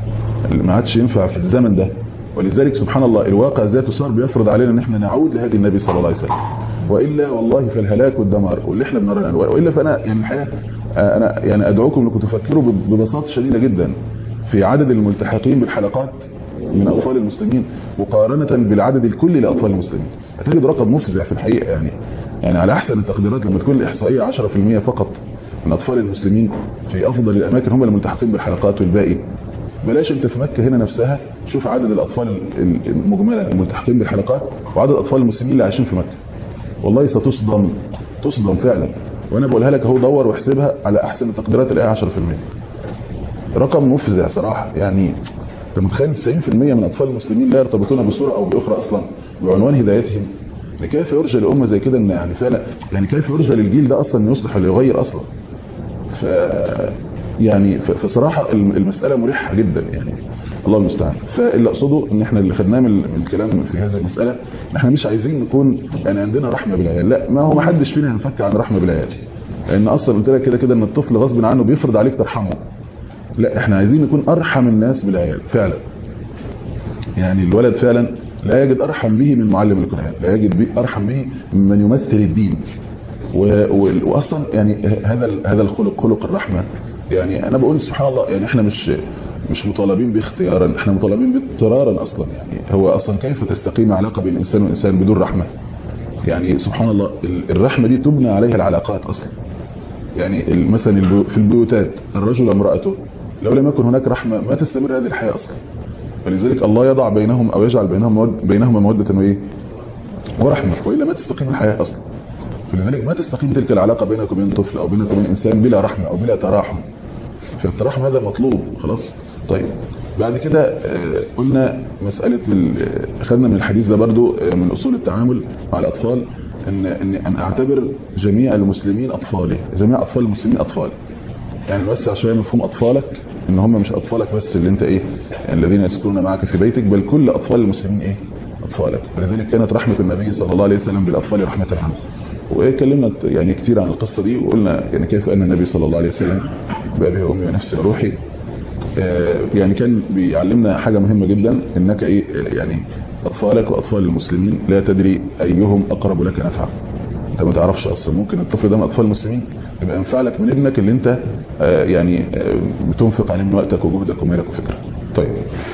ما عادش ينفع في الزمن ده ولذلك سبحان الله الواقع ذاته صار بيفرض علينا ان احنا نعود لهدي النبي صلى الله عليه وسلم والا والله فالهلاك والدمار واللي احنا بنراه والا فانا يعني الحقيقه انا يعني ادعوكم انكم تفكروا ببساطه شديده جدا في عدد الملتحقين بالحلقات من اطفال المسلمين مقارنه بالعدد الكلي لاطفال المسلمين هتجد رقم مفزع في الحقيقه يعني يعني على احسن التقديرات لما تكون الاحصائيه 10% فقط من اطفال المسلمين في افضل الاماكن هم الملتحقين بالحلقات والباقي بلاش انت في مكه هنا نفسها شوف عدد الاطفال المجمله الملتحقين بالحلقات وعدد الاطفال المسلمين اللي عايشين في مكه والله ستصدم تصدم فعلا وانا بقولها لك اهو دور واحسبها على احسن التقديرات الاقيها 10% رقم مفزع صراحه يعني انت متخيل 90% من اطفال المسلمين لا يرتبطون بصوره او باخرى اصلا بعنوان هدايتهم كيف يرجى لامه زي كده ان يعني فعلا يعني كيف يرجى للجيل ده اصلا انه يصلح ولا يغير اصلا ف يعني فصراحه المساله مريحه جدا يعني الله المستعان فاللي اقصده ان احنا اللي خدناه من الكلام في هذه المساله ان احنا مش عايزين نكون يعني عندنا رحمه بالعيال لا ما هو ما حدش فينا ينفك عن رحمه بالعيال لان اصلا قلت لك كده كده ان الطفل غصب عنه بيفرض عليك ترحمه لا احنا عايزين نكون ارحم الناس بالعيال فعلا يعني الولد فعلا لا يجد ارحم به من معلم القران لا يجد به ارحم به من يمثل الدين واصلا يعني هذا هذا الخلق خلق الرحمه يعني انا بقول سبحان الله يعني احنا مش مش مطالبين باختيارا احنا مطالبين باضطرارا اصلا يعني هو اصلا كيف تستقيم علاقه بين انسان وانسان بدون رحمه يعني سبحان الله الرحمه دي تبنى عليها العلاقات اصلا يعني مثلا في البيوتات الرجل وامراته لو لم يكن هناك رحمه ما تستمر هذه الحياه اصلا فلذلك الله يضع بينهم او يجعل بينهم مود بينهما موده وايه ورحمه والا ما تستقيم الحياه اصلا فلذلك ما تستقيم تلك العلاقه بينك وبين طفل او بينك وبين انسان بلا رحمه او بلا تراحم فالتراحم هذا مطلوب خلاص طيب بعد كده قلنا مسألة خدنا من الحديث ده برضو من أصول التعامل مع الأطفال أن, إن, أن أعتبر جميع المسلمين أطفالي جميع أطفال المسلمين أطفال يعني نوسع شوية مفهوم أطفالك إن هم مش أطفالك بس اللي أنت إيه يعني الذين يسكنون معك في بيتك بل كل أطفال المسلمين إيه أطفالك ولذلك كانت رحمة النبي صلى الله عليه وسلم بالأطفال رحمة عنه واتكلمنا يعني كتير عن القصة دي وقلنا يعني كيف أن النبي صلى الله عليه وسلم بأبي وأمي ونفسي وروحي يعني كان بيعلمنا حاجة مهمة جدا انك ايه يعني اطفالك واطفال المسلمين لا تدري ايهم اقرب لك نفعا انت ما تعرفش اصلا ممكن الطفل ده من اطفال المسلمين يبقى ينفع لك من ابنك اللي انت آه يعني آه بتنفق عليه من وقتك وجهدك ومالك وفكرك طيب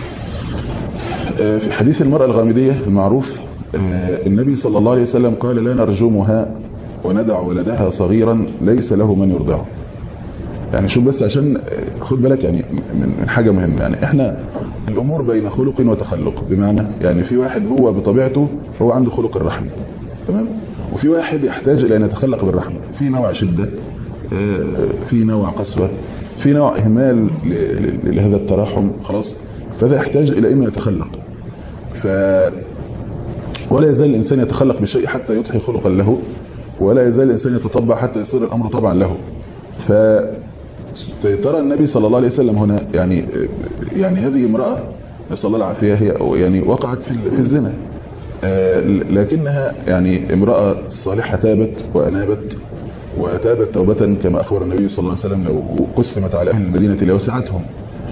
في حديث المرأة الغامدية المعروف النبي صلى الله عليه وسلم قال لا نرجمها وندع ولدها صغيرا ليس له من يرضعه يعني شوف بس عشان خد بالك يعني من حاجة مهمة يعني احنا الامور بين خلق وتخلق بمعنى يعني في واحد هو بطبيعته هو عنده خلق الرحمة تمام وفي واحد يحتاج الى ان يتخلق بالرحمة في نوع شدة في نوع قسوة في نوع اهمال لهذا التراحم خلاص فهذا يحتاج الى انه يتخلق ف ولا يزال الانسان يتخلق بشيء حتى يضحي خلقا له ولا يزال الانسان يتطبع حتى يصير الامر طبعا له ف ترى النبي صلى الله عليه وسلم هنا يعني يعني هذه امراه نسال الله العافيه هي يعني وقعت في في الزنا لكنها يعني امراه صالحه تابت وانابت وتابت توبه كما اخبر النبي صلى الله عليه وسلم لو قسمت على اهل المدينه لوسعتهم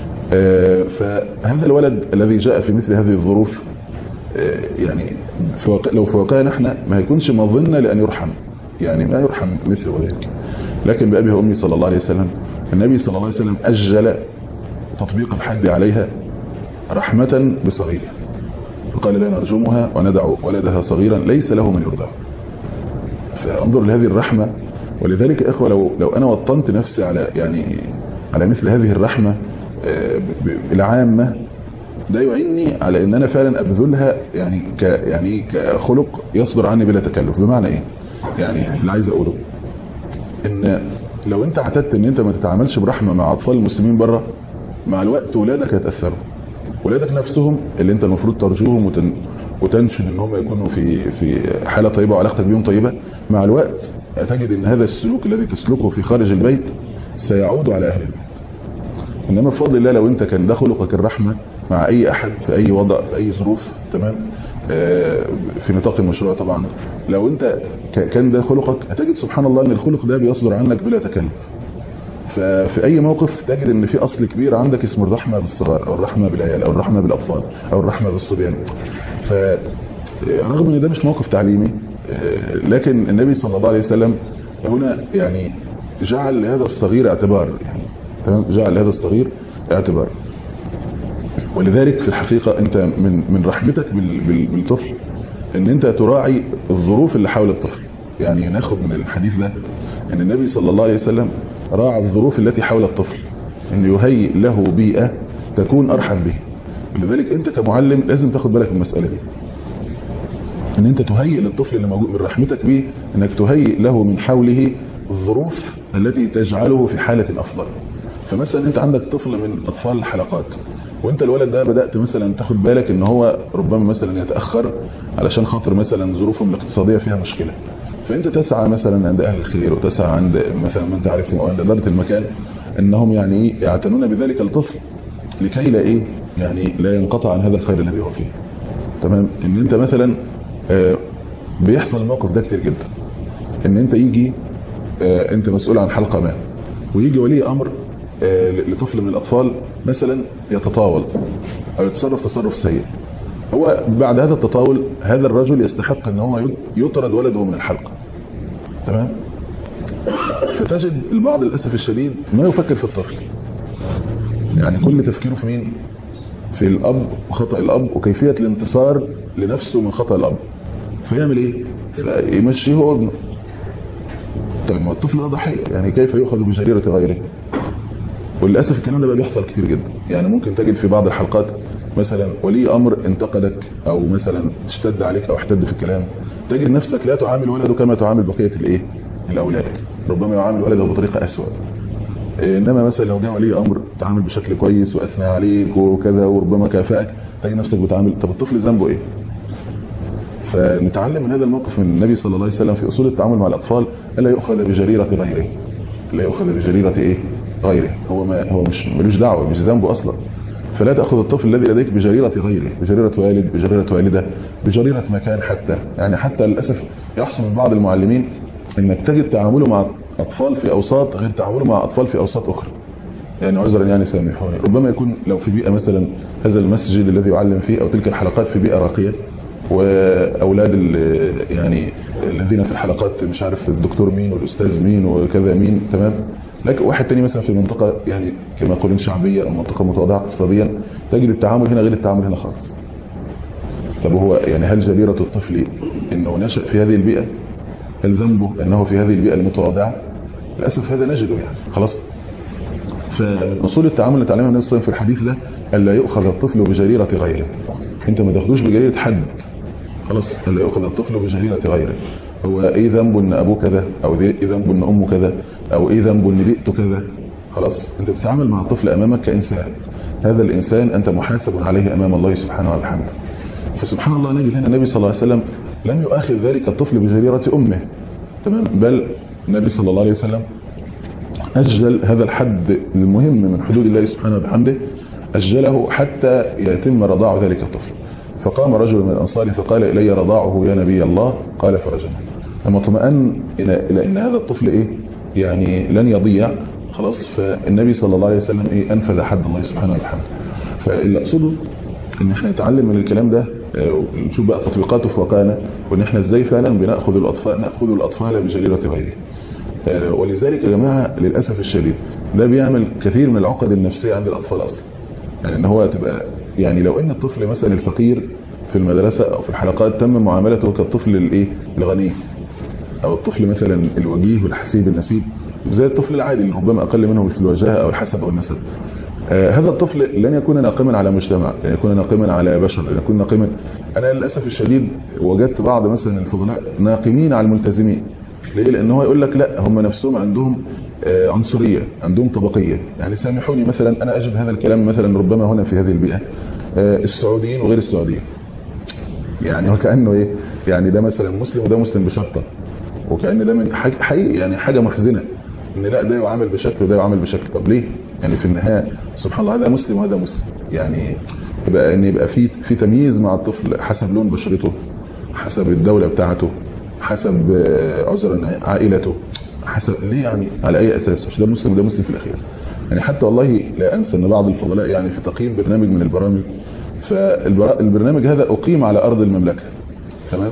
فهذا الولد الذي جاء في مثل هذه الظروف يعني لو في واقعنا احنا ما يكونش مظنة لأن يرحم يعني ما يرحم مثل ذلك لكن بأبي وأمي صلى الله عليه وسلم النبي صلى الله عليه وسلم أجل تطبيق الحد عليها رحمة بصغيرة فقال لا نرجمها وندع ولدها صغيرا ليس له من يرضعه فانظر لهذه الرحمة ولذلك إخوة لو, لو أنا وطنت نفسي على يعني على مثل هذه الرحمة العامة ده يعني على ان انا فعلا ابذلها يعني ك يعني كخلق يصدر عني بلا تكلف بمعنى ايه يعني اللي عايز اقوله ان لو انت اعتدت ان انت ما تتعاملش برحمه مع اطفال المسلمين بره مع الوقت ولادك هيتاثروا ولادك نفسهم اللي انت المفروض ترجوهم وتن وتنشد ان هم يكونوا في في حاله طيبه وعلاقتك بيهم طيبه مع الوقت هتجد ان هذا السلوك الذي تسلكه في خارج البيت سيعود على اهل البيت انما بفضل الله لو انت كان ده خلقك الرحمه مع اي احد في اي وضع في اي ظروف تمام آه في نطاق المشروع طبعا لو انت كان ده خلقك هتجد سبحان الله ان الخلق ده بيصدر عنك بلا تكلف ففي اي موقف تجد ان في اصل كبير عندك اسمه الرحمه بالصغار او الرحمه بالعيال او الرحمه بالاطفال او الرحمه بالصبيان فرغم ان ده مش موقف تعليمي آه لكن النبي صلى الله عليه وسلم هنا يعني جعل لهذا الصغير اعتبار يعني تمام جعل لهذا الصغير اعتبار ولذلك في الحقيقة انت من من رحمتك بالطفل ان انت تراعي الظروف اللي حول الطفل يعني ناخد من الحديث ده ان النبي صلى الله عليه وسلم راعى الظروف التي حول الطفل ان يهيئ له بيئة تكون ارحم به ولذلك انت كمعلم لازم تاخد بالك من المسألة دي ان انت تهيئ للطفل اللي موجود من رحمتك به انك تهيئ له من حوله الظروف التي تجعله في حالة افضل فمثلا انت عندك طفل من اطفال الحلقات وانت الولد ده بدأت مثلا تاخد بالك ان هو ربما مثلا يتأخر علشان خاطر مثلا ظروفهم الاقتصادية فيها مشكلة فانت تسعى مثلا عند اهل الخير وتسعى عند مثلا ما انت عارف عند اداره المكان انهم يعني ايه يعتنون بذلك الطفل لكي لا ايه يعني لا ينقطع عن هذا الخير الذي هو فيه تمام ان انت مثلا آه بيحصل الموقف ده كتير جدا ان انت يجي آه انت مسؤول عن حلقة ما ويجي ولي امر آه لطفل من الاطفال مثلا يتطاول او يتصرف تصرف سيء هو بعد هذا التطاول هذا الرجل يستحق ان هو يطرد ولده من الحلقة تمام فتجد البعض للأسف الشديد ما يفكر في الطفل يعني كل تفكيره في مين في الأب وخطأ الأب وكيفية الانتصار لنفسه من خطأ الأب فيعمل ايه فيمشيه هو ابنه طيب ما الطفل ده ضحية يعني كيف يؤخذ بجريرة غيره وللأسف الكلام ده بقى بيحصل كتير جدا يعني ممكن تجد في بعض الحلقات مثلا ولي أمر انتقدك أو مثلا اشتد عليك أو احتد في الكلام تجد نفسك لا تعامل ولده كما تعامل بقية الايه الأولاد ربما يعامل ولده بطريقة أسوأ إنما مثلا لو جاء ولي أمر تعامل بشكل كويس وأثنى عليك وكذا وربما كافأك تجد نفسك بتعامل طب الطفل ذنبه إيه فنتعلم من هذا الموقف من النبي صلى الله عليه وسلم في أصول التعامل مع الأطفال ألا يؤخذ بجريرة غيره لا يؤخذ بجريرة إيه غيره هو ما هو مش ملوش دعوة مش ذنبه أصلا فلا تأخذ الطفل الذي لديك بجريرة غيره بجريرة والد بجريرة والدة بجريرة مكان حتى يعني حتى للأسف يحصل من بعض المعلمين انك تجد تعامله مع أطفال في أوساط غير تعامله مع أطفال في أوساط أخرى يعني عذرا يعني سامحوني ربما يكون لو في بيئة مثلا هذا المسجد الذي يعلم فيه أو تلك الحلقات في بيئة راقية واولاد يعني الذين في الحلقات مش عارف الدكتور مين والاستاذ مين وكذا مين تمام لكن واحد تاني مثلا في منطقه يعني كما يقولون شعبيه او منطقه متواضعه اقتصاديا تجد التعامل هنا غير التعامل هنا خالص طب هو يعني هل جريره الطفل انه نشا في هذه البيئه هل ذنبه انه في هذه البيئه المتواضعه للاسف هذا نجده يعني خلاص فمن اصول التعامل اللي تعلمها النبي صلى الله عليه وسلم في الحديث ده الا يؤخذ الطفل بجريره غيره انت ما تاخدوش بجريره حد خلاص الا يؤخذ الطفل بجريره غيره هو ايه ذنبه ان ابوه كذا او ايه ذنبه ان امه كذا او ايه ذنبه ان بيئته كذا خلاص انت بتتعامل مع الطفل امامك كانسان هذا الانسان انت محاسب عليه امام الله سبحانه وبحمده فسبحان الله نجد هنا النبي صلى الله عليه وسلم لم يؤاخذ ذلك الطفل بجريره امه تمام بل النبي صلى الله عليه وسلم أجل هذا الحد المهم من حدود الله سبحانه وبحمده أجله حتى يتم رضاع ذلك الطفل فقام رجل من الأنصار فقال إلي رضاعه يا نبي الله قال فرجنا لما اطمأن إلى أن هذا الطفل إيه يعني لن يضيع خلاص فالنبي صلى الله عليه وسلم إيه أنفذ حد الله سبحانه وبحمده فاللي أقصده ان احنا نتعلم من الكلام ده نشوف بقى تطبيقاته في واقعنا وان احنا ازاي فعلا بناخذ الاطفال ناخذ الاطفال بجريره غيره ولذلك يا جماعه للاسف الشديد ده بيعمل كثير من العقد النفسيه عند الاطفال اصلا يعني ان هو تبقى يعني لو ان الطفل مثلا الفقير في المدرسه او في الحلقات تم معاملته كالطفل الايه الغني او الطفل مثلا الوجيه والحسيب النسيب زي الطفل العادي اللي ربما اقل منه في الوجاهه او الحسب او النسب آه هذا الطفل لن يكون ناقما على مجتمع لن يكون ناقما على بشر لن يكون ناقما انا للاسف الشديد وجدت بعض مثلا الفضلاء ناقمين على الملتزمين ليه لان هو يقول لك لا هم نفسهم عندهم آه عنصريه عندهم طبقيه يعني سامحوني مثلا انا اجد هذا الكلام مثلا ربما هنا في هذه البيئه آه السعوديين وغير السعوديين يعني وكانه ايه يعني ده مثلا مسلم وده مسلم بشرطه وكان ده من حقيقي يعني حاجه محزنه ان لا ده يعامل بشكل وده يعامل بشكل طب ليه يعني في النهايه سبحان الله هذا مسلم وهذا مسلم يعني يبقى ان يبقى في في تمييز مع الطفل حسب لون بشرته حسب الدوله بتاعته حسب عذرا عائلته حسب ليه يعني على اي اساس مش ده مسلم وده مسلم في الاخير يعني حتى والله لا انسى ان بعض الفضلاء يعني في تقييم برنامج من البرامج فالبرنامج هذا اقيم على ارض المملكه تمام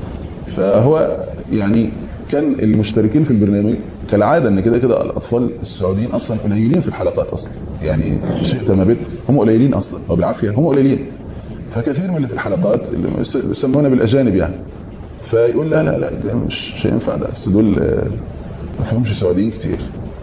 فهو يعني كان المشتركين في البرنامج كالعاده ان كده كده الاطفال السعوديين اصلا قليلين في الحلقات اصلا يعني شئت ما بت هم قليلين اصلا او بالعافيه هم قليلين فكثير من اللي في الحلقات اللي يسمونها بالاجانب يعني فيقول لا لا لا ده مش مش هينفع ده بس دول ما فيهمش سعوديين كتير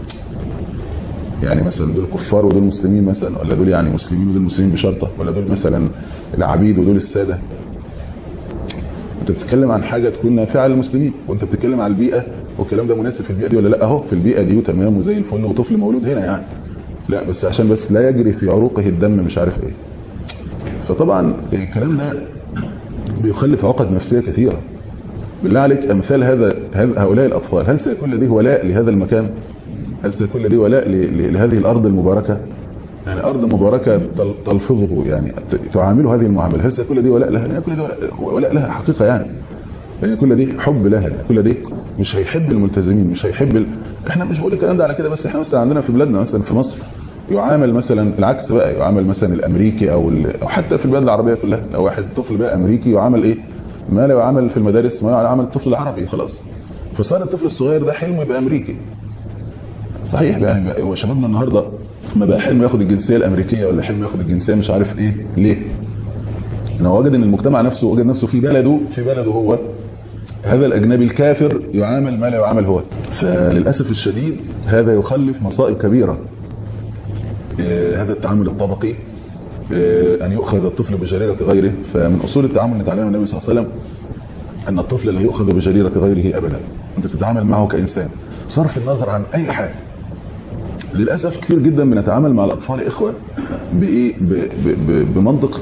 يعني مثلا دول كفار ودول مسلمين مثلا ولا دول يعني مسلمين ودول مسلمين بشرطه ولا دول مثلا العبيد ودول الساده انت بتتكلم عن حاجه تكون نافعه للمسلمين وانت بتتكلم على البيئه والكلام ده مناسب في البيئه دي ولا لا اهو في البيئه دي وتمام وزي الفل وطفل مولود هنا يعني لا بس عشان بس لا يجري في عروقه الدم مش عارف ايه فطبعا الكلام ده بيخلف عقد نفسيه كثيره بالله عليك امثال هذا هؤلاء الاطفال هل سيكون لديه ولاء لهذا المكان هل سيكون لديه ولاء لهذه الارض المباركه يعني ارض مباركه تلفظه يعني تعامله هذه المعامله هل سيكون لديه ولاء لها لا يكون لديه ولاء لها حقيقه يعني يعني يكون لديه حب لها يكون لديه مش هيحب الملتزمين مش هيحب ال... احنا مش بقول الكلام ده على كده بس احنا مثلا عندنا في بلادنا مثلا في مصر يعامل مثلا العكس بقى يعامل مثلا الامريكي او ال... او حتى في البلاد العربيه كلها لو واحد طفل بقى امريكي يعامل ايه ما لا يعامل في المدارس ما يعامل الطفل العربي خلاص فصار الطفل الصغير ده حلمه يبقى امريكي صحيح بقى هو شبابنا النهارده ما بقى حلم ياخد الجنسيه الامريكيه ولا حلم ياخد الجنسيه مش عارف ايه ليه ان هو وجد ان المجتمع نفسه وجد نفسه في بلده في بلده هو هذا الاجنبي الكافر يعامل ما لا يعامل هو فللاسف الشديد هذا يخلف مصائب كبيره هذا التعامل الطبقي ان يؤخذ الطفل بجريره غيره فمن اصول التعامل اللي تعلمها النبي صلى الله عليه وسلم ان الطفل لا يؤخذ بجريره غيره ابدا انت تتعامل معه كانسان صرف النظر عن اي حاجه للاسف كثير جدا بنتعامل مع الاطفال اخوه بايه بمنطق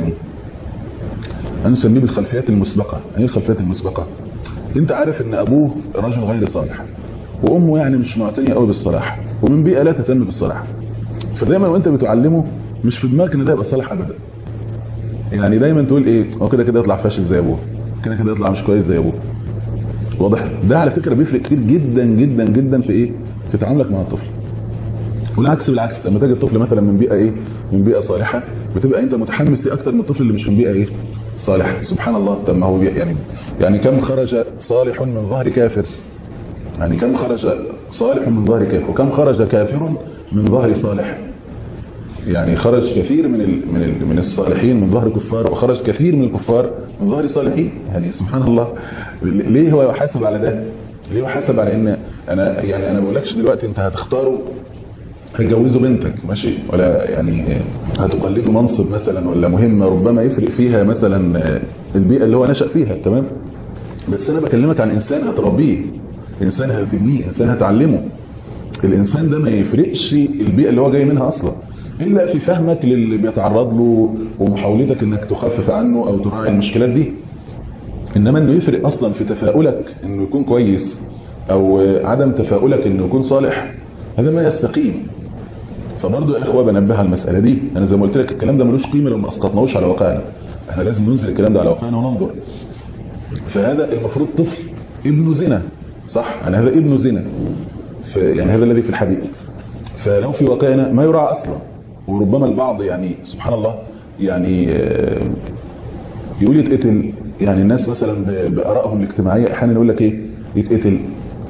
انا نسميه بالخلفيات المسبقه ايه الخلفيات المسبقه انت عارف ان ابوه رجل غير صالح وامه يعني مش معتنيه قوي بالصلاح ومن بيئه لا تهتم بالصلاح فدايما وانت بتعلمه مش في دماغك ان ده يبقى صالح ابدا يعني دايما تقول ايه هو كده كده يطلع فاشل زي ابوه كده كده يطلع مش كويس زي ابوه واضح ده على فكره بيفرق كتير جدا جدا جدا في ايه في تعاملك مع الطفل والعكس بالعكس لما تجد الطفل مثلا من بيئه ايه من بيئه صالحه بتبقى انت متحمس ليه اكتر من الطفل اللي مش من بيئه ايه صالح سبحان الله طب ما هو يعني يعني كم خرج صالح من ظهر كافر يعني كم خرج صالح من ظهر كافر وكم خرج كافر من ظهر صالح يعني خرج كثير من ال من ال من الصالحين من ظهر كفار وخرج كثير من الكفار من ظهر صالحين يعني سبحان الله ليه هو يحاسب على ده ليه يحاسب على ان انا يعني انا ما بقولكش دلوقتي انت هتختاره هتجوزوا بنتك ماشي ولا يعني هتقلدوا منصب مثلا ولا مهمه ربما يفرق فيها مثلا البيئه اللي هو نشأ فيها تمام بس انا بكلمك عن انسان هتربيه انسان هتبنيه انسان هتعلمه الانسان ده ما يفرقش البيئه اللي هو جاي منها اصلا الا في فهمك للي بيتعرض له ومحاولتك انك تخفف عنه او تراعي المشكلات دي انما انه يفرق اصلا في تفاؤلك انه يكون كويس او عدم تفاؤلك انه يكون صالح هذا ما يستقيم فبرضه يا اخوه بنبه على المساله دي انا زي ما قلت لك الكلام ده ملوش قيمه لو ما اسقطناهوش على واقعنا احنا لازم ننزل الكلام ده على واقعنا وننظر فهذا المفروض طفل ابن زنا صح يعني هذا ابن زنا يعني هذا الذي في الحديث فلو في واقعنا ما يراعى اصلا وربما البعض يعني سبحان الله يعني يقول يتقتل يعني الناس مثلا بارائهم الاجتماعيه احيانا يقول لك ايه يتقتل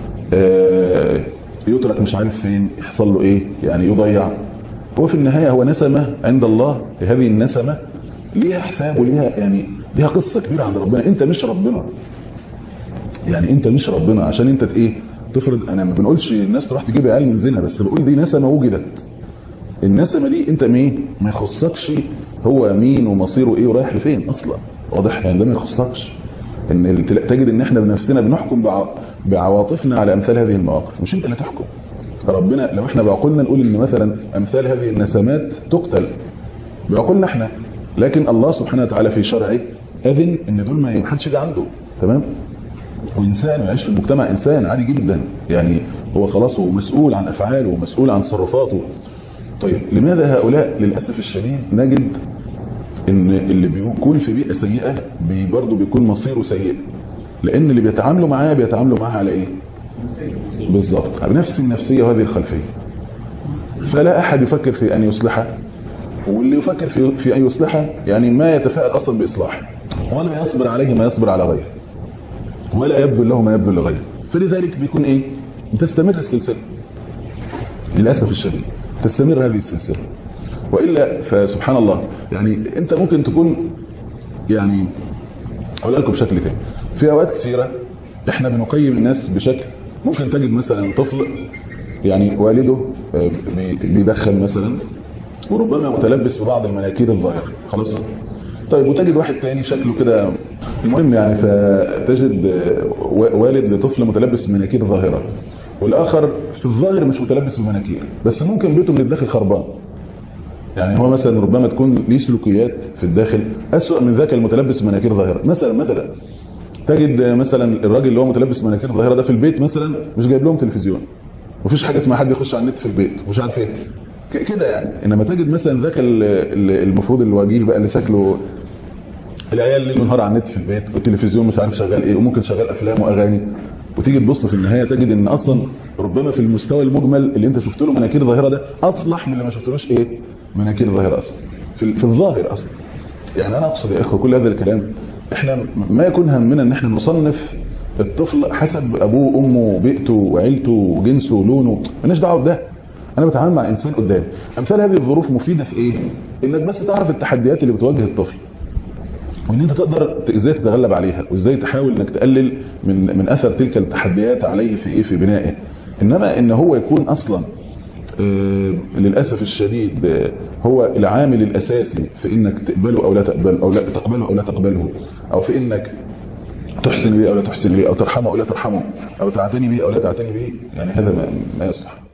يترك مش عارف فين يحصل له ايه يعني يضيع هو في النهايه هو نسمه عند الله هذه النسمه ليها حساب وليها يعني ليها قصه كبيره عند ربنا انت مش ربنا يعني انت مش ربنا عشان انت ايه تفرض انا ما بنقولش الناس تروح تجيب عيال من زنا بس بقول دي نسمه وجدت النسمه دي انت مين ما يخصكش هو مين ومصيره ايه ورايح لفين اصلا واضح يعني ده ما يخصكش ان تجد ان احنا بنفسنا بنحكم بعواطفنا على امثال هذه المواقف مش انت اللي تحكم ربنا لو احنا بعقولنا نقول ان مثلا امثال هذه النسمات تقتل بعقولنا احنا لكن الله سبحانه وتعالى في شرعه اذن ان دول ما حدش يجي عنده تمام وانسان يعيش في المجتمع انسان عادي جدا يعني هو خلاص هو مسؤول عن افعاله ومسؤول عن تصرفاته طيب لماذا هؤلاء للاسف الشديد نجد ان اللي بيكون في بيئه سيئه بي برضه بيكون مصيره سيء لان اللي بيتعاملوا معاه بيتعاملوا معاه على ايه بالظبط على نفس النفسيه وهذه الخلفيه فلا احد يفكر في ان يصلحها واللي يفكر في في ان يصلحها يعني ما يتفائل اصلا باصلاحه ولا يصبر عليه ما يصبر على غيره ولا يبذل له ما يبذل لغيره فلذلك بيكون ايه تستمر السلسله للاسف الشديد تستمر هذه السلسله والا فسبحان الله يعني انت ممكن تكون يعني اقول لكم بشكل تاني في اوقات كثيره احنا بنقيم الناس بشكل ممكن تجد مثلا طفل يعني والده بيدخن مثلا وربما متلبس ببعض المناكير الظاهره خلاص طيب وتجد واحد تاني شكله كده المهم يعني فتجد والد لطفل متلبس بمناكير ظاهره والاخر في الظاهر مش متلبس بمناكير بس ممكن بيته من الداخل خربان يعني هو مثلا ربما تكون ليه سلوكيات في الداخل أسوأ من ذاك المتلبس بمناكير ظاهره مثلا مثلا تجد مثلا الراجل اللي هو متلبس بمناكير ظاهره ده في البيت مثلا مش جايب لهم تلفزيون مفيش حاجه اسمها حد يخش على النت في البيت مش عارف ايه كده يعني انما تجد مثلا ذاك المفروض الوجيه بقى اللي شكله العيال ليل ونهار على النت في البيت والتلفزيون مش عارف شغال ايه وممكن شغال افلام واغاني وتيجي تبص في النهايه تجد ان اصلا ربما في المستوى المجمل اللي انت شفت له مناكير ظاهره ده اصلح من اللي ما شفتلوش ايه مناكير ظاهره اصلا في, في الظاهر اصلا يعني انا اقصد يا اخوه كل هذا الكلام احنا ما يكون همنا ان احنا نصنف الطفل حسب ابوه وامه وبيئته وعيلته وجنسه ولونه مالناش دعوه بده انا بتعامل مع انسان قدامي امثال هذه الظروف مفيده في ايه انك بس تعرف التحديات اللي بتواجه الطفل وان انت تقدر ازاي تتغلب عليها وازاي تحاول انك تقلل من من اثر تلك التحديات عليه في ايه في بنائه انما ان هو يكون اصلا آه للاسف الشديد آه هو العامل الاساسي في انك تقبله او لا تقبله او لا تقبله او لا تقبله او في انك تحسن به او لا تحسن به او ترحمه او لا ترحمه او تعتني به او لا تعتني به يعني هذا ما, ما يصلح